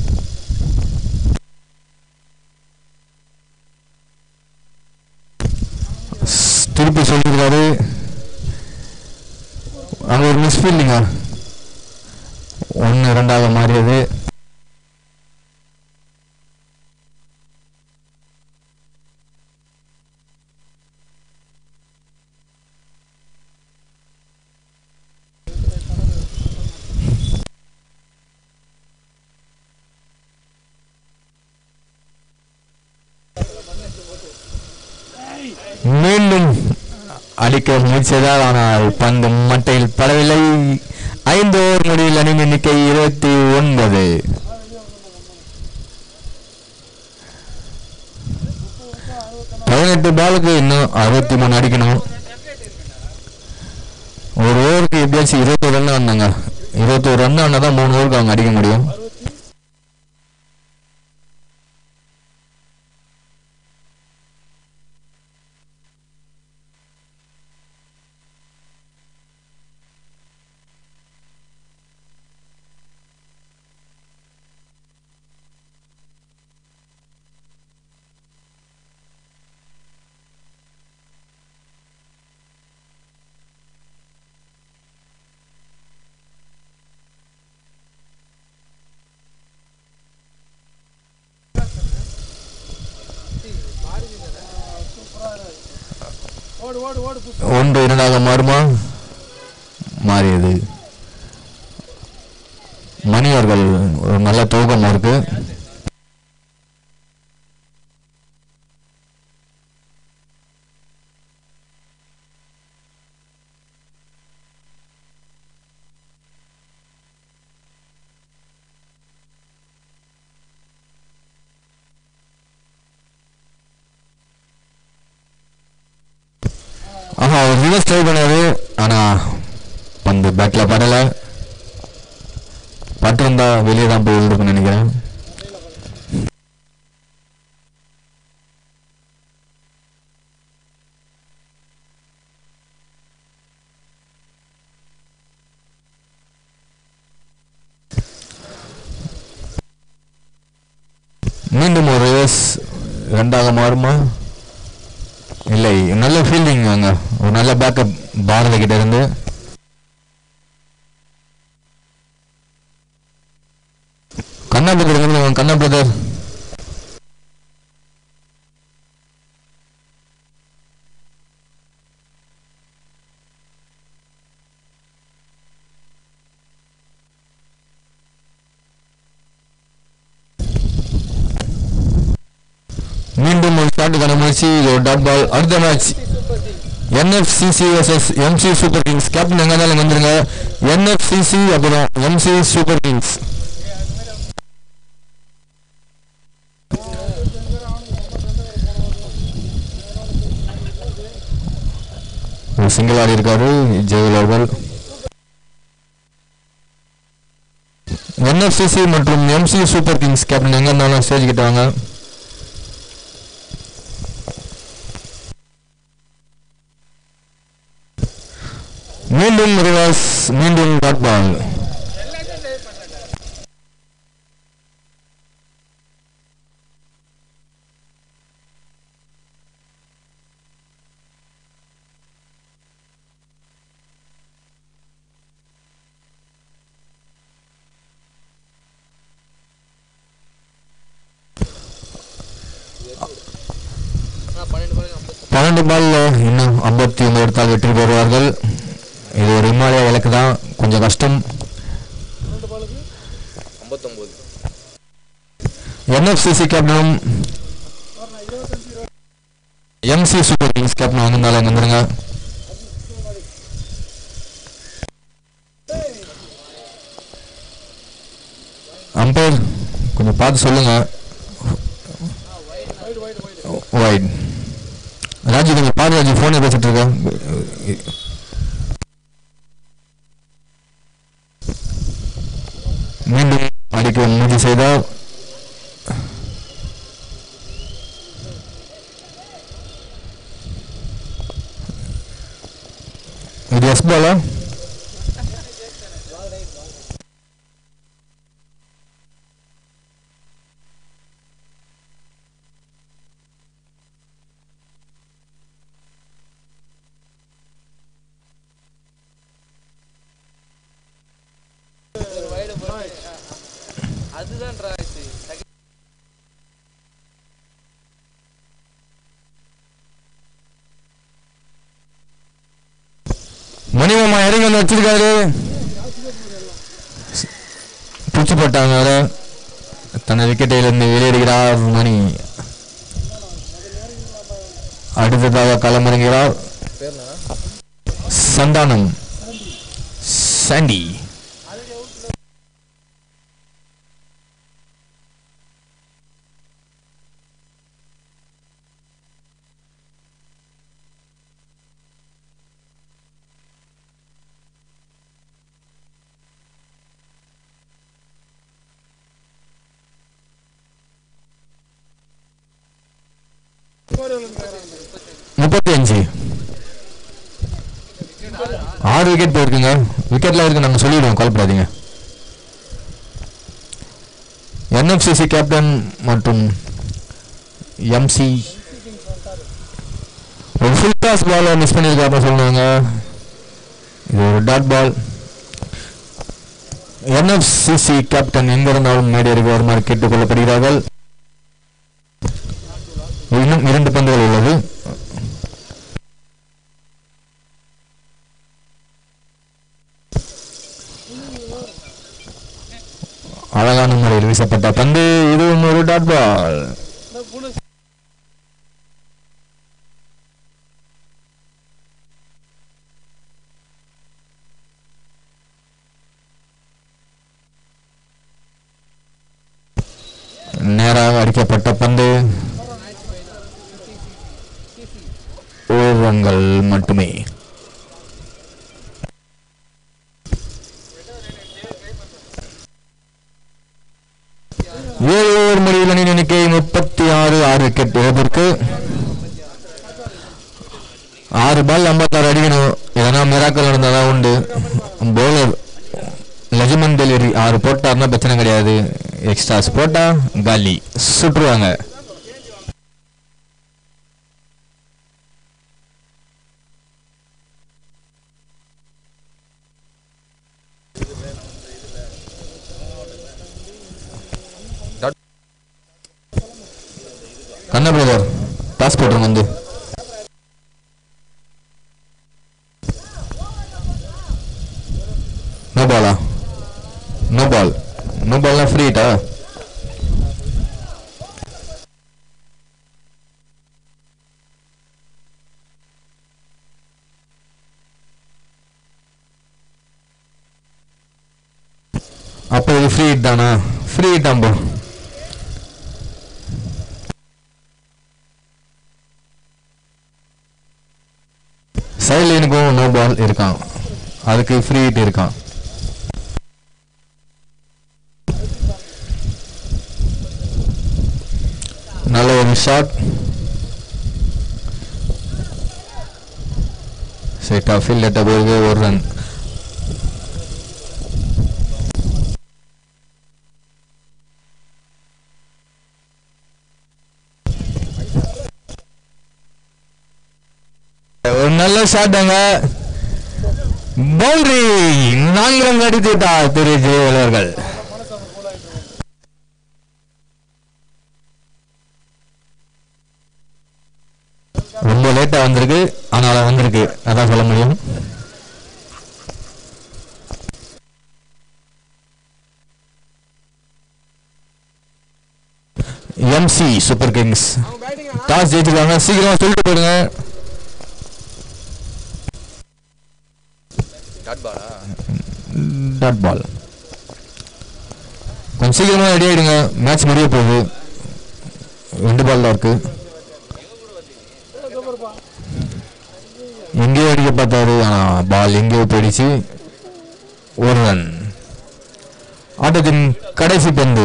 ஸ்- திருப்பி சொல்லியிருக்காரு அங்கே ஒரு மிஸ் ஃபீல்டிங்க ஒன்று ரெண்டாக மாறியது மீண்டும் அடிக்க முயற்சியதால் ஆனால் பந்து மட்டையில் படவில்லை ஐந்து ஓவர் முடிவில் அணி எண்ணிக்கை இருபத்தி ஒன்பது பதினெட்டு பாலுக்கு இன்னும் அறுபத்தி மூணு அடிக்கணும் ஒரு ஓவருக்கு எப்படியாச்சும் இருபத்தோரு ரன் வந்தாங்க இருபத்தோரு ரன் ஆனால் தான் மூணு ஓவருக்கு அவங்க அடிக்க முடியும் ஒன்று இரண்டாக மாறுமா மாறியது மணி அவர்கள் ஒரு நல்ல தூக்கம் இருக்கு ஆஹா அவர் ரிவர்ஸ் ட்ரை பண்ணாரு ஆனா பந்து பேட்ல படல பட்டிருந்தா வெளியே தான் போய் விழுந்துருக்குன்னு நினைக்கிறேன் மீண்டும் ஒரு ரிவர்ஸ் ரெண்டாக மாறுமா இல்லை நல்ல ஃபீல்டிங் அங்க ஒரு நல்ல பேக்கப் பாரதி கிட்ட இருந்து கண்ணா பிரதர் கண்ணா பிரதர் ஸ்டார்ட்டுக்கான முயற்சி இது ஒரு டாட் பால் அடுத்த match NFCC versus MC Super Kings captain எங்க இருந்தாலும் வந்துருங்க என்எஃப்சிசி அப்புறம் எம்சி சூப்பர் கிங்ஸ் ஒரு சிங்கிள் ஆடி இருக்காரு ஜெயல் அவர்கள் என்எஃப்சிசி மற்றும் எம்சி சூப்பர் கிங்ஸ் கேப்டன் எங்க இருந்தாலும் ஸ்டேஜ் கிட்ட வாங்க மீண்டும் ரிவர்ஸ் மீண்டும் டாட் பால் பன்னெண்டு பாலுக்கு ஐம்பத்தி பன்னெண்டு பால்ல இன்னும் ஐம்பத்தி ஒன்பது எடுத்தால் வெற்றி பெறுவார்கள் இது ஒரு இமாலய இலக்கு தான் கொஞ்சம் கஷ்டம் ஐம்பத்தொம்போது என்எஃப்சிசி கேப்டனும் எம்சி சூப்பர் கிங்ஸ் கேப்டன் வந்திருந்தாலும் இங்க வந்துருங்க அம்பையர் கொஞ்சம் பார்த்து சொல்லுங்க வைட் ராஜி கொஞ்சம் பாரு ராஜி ஃபோனில் பேசிட்டு இருக்கேன் மீண்டும் அடிக்க முயற்சி செய்தால் இது எஸ் பாலா ஒரு wide போட்டு, அதுதான் ட்ரா ஆச்சு மணிமாமா இறங்கி வந்து வச்சிருக்காரு பிடிச்சு போட்டாங்க அவரை தனது விக்கெட்டிலிருந்து வெளியேறுகிறார் மணி அடுத்ததாக களமிறங்குகிறார் சந்தானம் சாண்டி முப்பத்தி அஞ்சு ஆறு விக்கெட் போயிருக்குங்க விக்கெட்லாம் இருக்கு நாங்கள் சொல்லிடுவோம் கவலைப்படாதீங்க என்எஃப்சிசி கேப்டன் மற்றும் எம்சி ஒரு ஃபுல் டாஸ் பாலை மிஸ் பண்ணியிருக்காருன்னு சொல்லுவாங்க இது ஒரு டாட் பால் என்எஃப்சிசி கேப்டன் எங்க இருந்தாலும் மேடையருக்கு வருமாறு கேட்டுக்கொள்ளப்படுகிறார்கள் இன்னும் இரண்டு பந்துகள் உள்ளது அழகான முறையில் வீசப்பட்ட பந்து இதுவும் ஒரு டாட் பால் நேராக அடிக்கப்பட்ட பந்து ஓரங்கள் மட்டுமே ஏழு ஓவர் முடிவில் அணி எண்ணிக்கை முப்பத்தி ஆறு ஆறு விக்கெட் இழப்பிற்கு ஆறு பால் ஐம்பத்தாறு அடிக்கணும் எதனா மிராக்கள் நடந்தாதான் உண்டு பவுலர் லெஜமன் டெலிவரி ஆறு போட்டாருன்னா பிரச்சனை கிடையாது எக்ஸ்ட்ராஸ் போட்டா காலி சுற்றுவாங்க கண்ணா பிரதர் டாஸ் போட்டுருங்க வந்து நோ பாலா நோ பால் நோ பால்னா ஃப்ரீட்டா அப்போ இது ஃப்ரீ ஹிட் தானா ஃப்ரீ ஹிட் தான் bro. சைட் லைனுக்கும் நோ பால் இருக்கான் அதுக்கு ஃப்ரீ ஹிட் இருக்கான் நல்ல ஒரு ஷாட் சைட்டா ஃபீல்ட் போகுது ஒரு ரன் ஒரு நல்ல ஷாட்டாங்க பவுண்டரி நான்கிரம் அடித்துட்டா திரு ஜெயவலர்கள் ரொம்ப லேட்டா வந்திருக்கு ஆனாலும் வந்திருக்கு அதான் சொல்ல முடியும் எம்சி சூப்பர் கிங்ஸ் டாஸ் ஜெயிச்சிருக்காங்க சீக்கிரமா சொல்லிட்டு போயிடுங்க டாட் பாலா டாட் பால் கொஞ்சம் சீக்கிரமா ரெடி ஆயிடுங்க மேட்ச் முடிய போகுது ரெண்டு பால் தான் இருக்கு எங்கேயோ அடிக்க பார்த்தாரு ஆனா பால் எங்கேயோ போயிடுச்சு ஒரு ரன் ஆட்டத்தின் கடைசி பந்து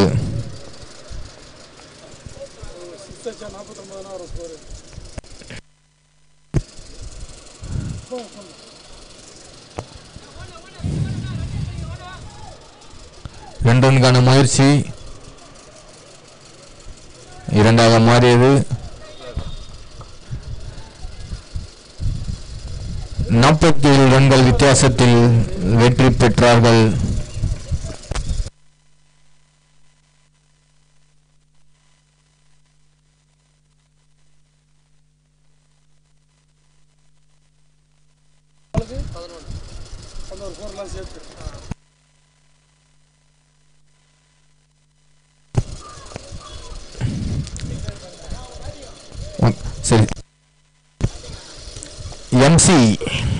ரெண்டு ரன்கான முயற்சி இரண்டாக மாறியது நாற்பத்தி ஏழு ரன்கள் வித்தியாசத்தில் வெற்றி பெற்றார்கள் சரி எம்சி